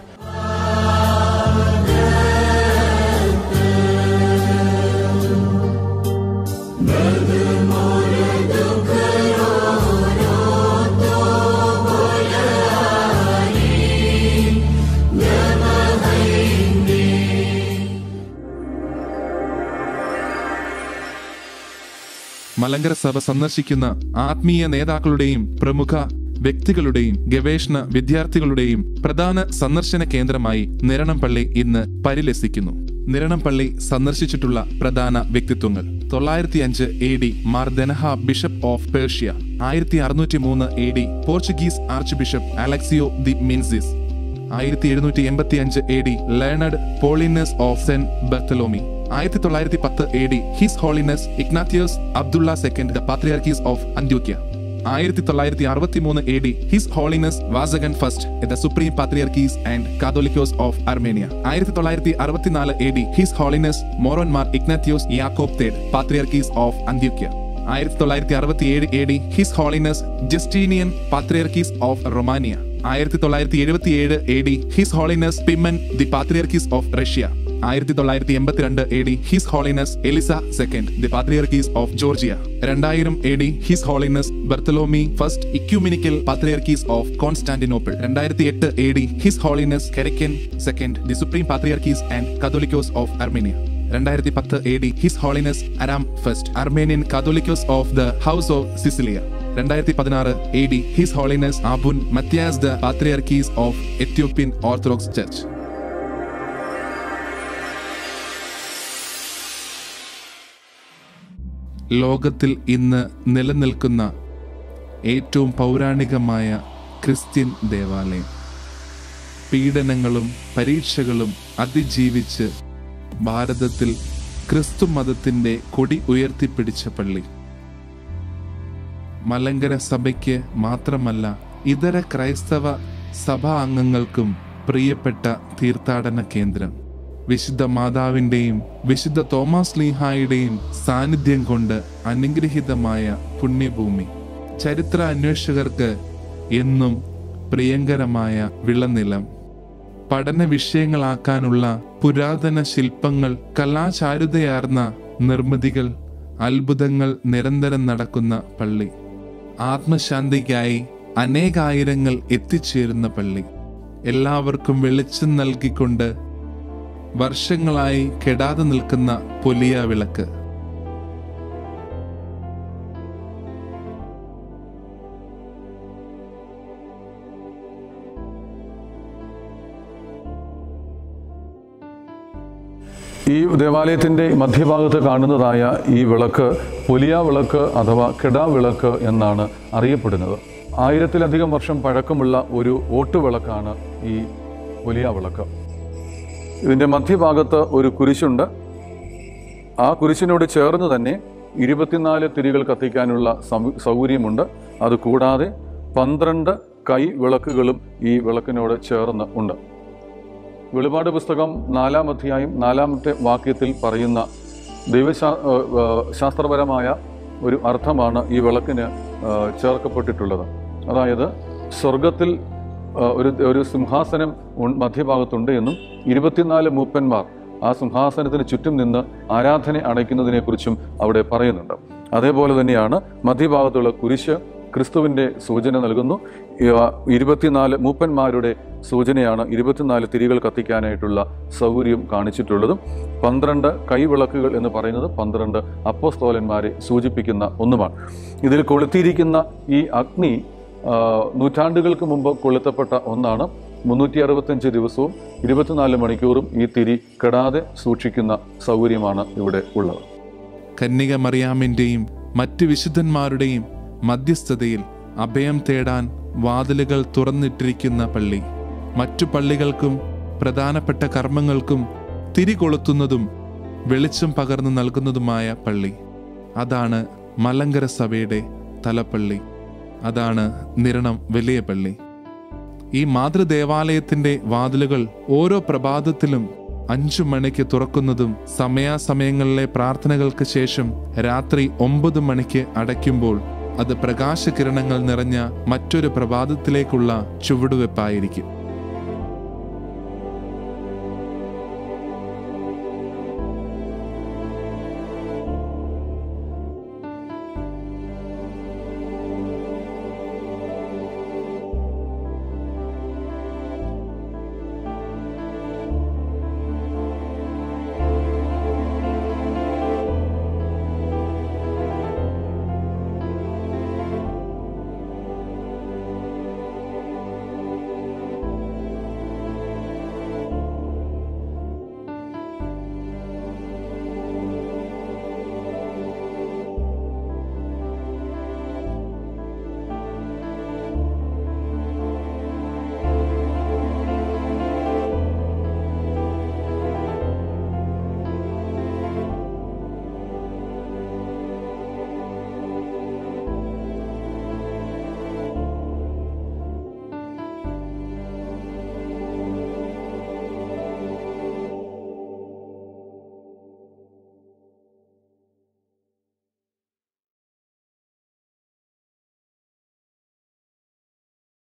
മലങ്കര സഭ സന്ദർശിക്കുന്ന ആത്മീയ നേതാക്കളുടെയും പ്രമുഖ വ്യക്തികളുടെയും ഗവേഷണ വിദ്യാർത്ഥികളുടെയും പ്രധാന സന്ദർശന കേന്ദ്രമായി നിരണംപള്ളി ഇന്ന് പരിലസിക്കുന്നു നിരണംപള്ളി സന്ദർശിച്ചിട്ടുള്ള പ്രധാന വ്യക്തിത്വങ്ങൾ തൊള്ളായിരത്തി അഞ്ച് A D Mar Dinha bishop of Persia ആയിരത്തി അറുന്നൂറ്റി മൂന്ന് A D Portuguese archbishop Aleixo de Menezes ആയിരത്തി എഴുന്നൂറ്റി എൺപത്തി അഞ്ച് A D learned Paulinus of saint Bartholomew ആയിരത്തി തൊള്ളായിരത്തി പത്ത് A D His Holiness Ignatius Abdullah second the പാത്രിയാർക്കീസ് ഓഫ് അന്ത്യോക്യ ആയിരത്തി തൊള്ളായിരത്തി അറുപത്തി മൂന്ന് A D His Holiness Vazgen first the supreme പാത്രിയാർക്കീസ് ആൻഡ് കാതോലിക്കോസ് ഓഫ് അർമേനിയ ആയിരത്തി തൊള്ളായിരത്തി അറുപത്തിനാല് A D His holiness Moran Mar Ignatius Yakub തേഡ് പാത്രിയാർക്കീസ് ഓഫ് അന്ത്യോക്യ ആയിരത്തി തൊള്ളായിരത്തി അറുപത്തി ഏഴ് A D His Holiness Justinian പാത്രിയർക്കീസ് ഓഫ് റൊമാനിയ ആയിരത്തി തൊള്ളായിരത്തി എഴുപത്തി ഏഴ് A D His Holiness Pimen the പാത്രിയർക്കീസ് ഓഫ് റഷ്യ ആയിരത്തി തൊള്ളായിരത്തി എൺപത്തിരണ്ട് A D His Holiness Ilia second the പാത്രിയർക്കീസ് ഓഫ് ജോർജിയ രണ്ടായിരം A D His Holiness Bartholomew first ecumenical പാത്രിയർക്കീസ് ഓഫ് കോൺസ്റ്റാന്റിനോപ്പിൾ രണ്ടായിരത്തി എട്ട് A D His Holiness Karekin second the supreme പാത്രിയർക്കീസ് ആൻഡ് കത്തോലിക്കോസ് ഓഫ് അർമേനിയ രണ്ടായിരത്തി പത്ത് A D His Holiness Aram first Armenian Catholicos of the house of Cilicia രണ്ടായിരത്തി പതിനാറ് A D His Holiness Abune Mathias the പാത്രിയർക്കീസ് of Ethiopian Orthodox church ലോകത്തിൽ ഇന്ന് നിലനിൽക്കുന്ന ഏറ്റവും പൗരാണികമായ ക്രിസ്ത്യൻ ദേവാലയം പീഡനങ്ങളും പരീക്ഷകളും അതിജീവിച്ച് ഭാരതത്തിൽ ക്രിസ്തു മതത്തിന്റെ കൊടി ഉയർത്തിപ്പിടിച്ച പള്ളി മലങ്കര സഭയ്ക്ക് മാത്രമല്ല ഇതര ക്രൈസ്തവ സഭാ അംഗങ്ങൾക്കും പ്രിയപ്പെട്ട തീർത്ഥാടന കേന്ദ്രം വിശുദ്ധ മാതാവിൻ്റെയും വിശുദ്ധ തോമസ് ലീഹായുടെയും സാന്നിധ്യം കൊണ്ട് അനുഗ്രഹീതമായ പുണ്യഭൂമി ചരിത്ര അന്വേഷകർക്ക് എന്നും പ്രിയങ്കരമായ വിളനിലം പഠന വിഷയങ്ങളാക്കാനുള്ള പുരാതന ശില്പങ്ങൾ കലാചാരുതയാർന്ന നിർമ്മിതികൾ അത്ഭുതങ്ങൾ നിരന്തരം നടക്കുന്ന പള്ളി ആത്മശാന്തിക്കായി അനേകായിരങ്ങൾ എത്തിച്ചേരുന്ന പള്ളി എല്ലാവർക്കും വെളിച്ചം നൽകിക്കൊണ്ട് വർഷങ്ങളായി കെടാതെ നിൽക്കുന്ന പൊലിയ വിളക്ക് ഈ ദേവാലയത്തിൻ്റെ മധ്യഭാഗത്ത് കാണുന്നതായ ഈ വിളക്ക് പൊലിയ വിളക്ക് അഥവാ കെടാ വിളക്ക് എന്നാണ് അറിയപ്പെടുന്നത് ആയിരത്തിലധികം വർഷം പഴക്കമുള്ള ഒരു ഓട്ടുവിളക്കാണ് ഈ പൊലിയ വിളക്ക് ഇതിൻ്റെ മധ്യഭാഗത്ത് ഒരു കുരിശുണ്ട് ആ കുരിശിനോട് ചേർന്ന് തന്നെ ഇരുപത്തിനാല് തിരികൾ കത്തിക്കാനുള്ള സം- സൗകര്യമുണ്ട് അത് കൂടാതെ പന്ത്രണ്ട് കൈ വിളക്കുകളും ഈ വിളക്കിനോട് ചേർന്ന് ഉണ്ട് വെളിപാട് പുസ്തകം നാലാം അധ്യായം നാലാമത്തെ വാക്യത്തിൽ പറയുന്ന ദൈവശാ ഏഹ് ഏഹ് ശാസ്ത്രപരമായ ഒരു അർത്ഥമാണ് ഈ വിളക്കിന് ഏഹ് ചേർക്കപ്പെട്ടിട്ടുള്ളത് അതായത് സ്വർഗത്തിൽ ഏഹ് ഒരു ഒരു സിംഹാസനം ഉൺ- മധ്യഭാഗത്തുണ്ട് എന്നും ഇരുപത്തിനാല് മൂപ്പന്മാർ ആ സിംഹാസനത്തിന് ചുറ്റും നിന്ന് ആരാധന അണയ്ക്കുന്നതിനെക്കുറിച്ചും അവിടെ പറയുന്നുണ്ട് അതേപോലെ തന്നെയാണ് മധ്യഭാഗത്തുള്ള കുരിശ് ക്രിസ്തുവിൻ്റെ സൂചന നൽകുന്നു ഇവ ഇരുപത്തിനാല് മൂപ്പന്മാരുടെ സൂചനയാണ് ഇരുപത്തിനാല് തിരികൾ കത്തിക്കാനായിട്ടുള്ള സൗകര്യം കാണിച്ചിട്ടുള്ളതും പന്ത്രണ്ട് കൈവിളക്കുകൾ എന്ന് പറയുന്നത് പന്ത്രണ്ട് അപ്പോസ്തോലന്മാരെ സൂചിപ്പിക്കുന്ന ഒന്നുമാണ് ഇതിൽ കൊളുത്തിയിരിക്കുന്ന ഈ അഗ്നി ആ, നൂറ്റാണ്ടുകൾക്ക് മുമ്പ് കൊളുത്തപ്പെട്ട ഒന്നാണ് മുന്നൂറ്റി അറുപത്തഞ്ച് ദിവസവും ഇരുപത്തിനാല് മണിക്കൂറും ഈ തിരി കെടാതെ സൂക്ഷിക്കുന്ന സൗകര്യമാണ് ഇവിടെ ഉള്ളത് കന്യക മറിയാമിൻ്റെയും മറ്റ് വിശുദ്ധന്മാരുടെയും മധ്യസ്ഥതയിൽ അഭയം തേടാൻ വാതിലുകൾ തുറന്നിട്ടിരിക്കുന്ന പള്ളി മറ്റു പള്ളികൾക്കും പ്രധാനപ്പെട്ട കർമ്മങ്ങൾക്കും തിരികൊളുത്തുന്നതും വെളിച്ചം പകർന്നു നൽകുന്നതുമായ പള്ളി അതാണ് മലങ്കര സഭയുടെ തലപ്പള്ളി അതാണ് നിരണം വലിയ പള്ളി ഈ മാതൃദേവാലയത്തിന്റെ വാതിലുകൾ ഓരോ പ്രഭാതത്തിലും അഞ്ചു മണിക്ക് തുറക്കുന്നതും സമയാസമയങ്ങളിലെ പ്രാർത്ഥനകൾക്ക് ശേഷം രാത്രി ഒമ്പത് മണിക്ക് അടയ്ക്കുമ്പോൾ അത് പ്രകാശകിരണങ്ങൾ നിറഞ്ഞ മറ്റൊരു പ്രഭാതത്തിലേക്കുള്ള ചുവടുവെപ്പായിരിക്കും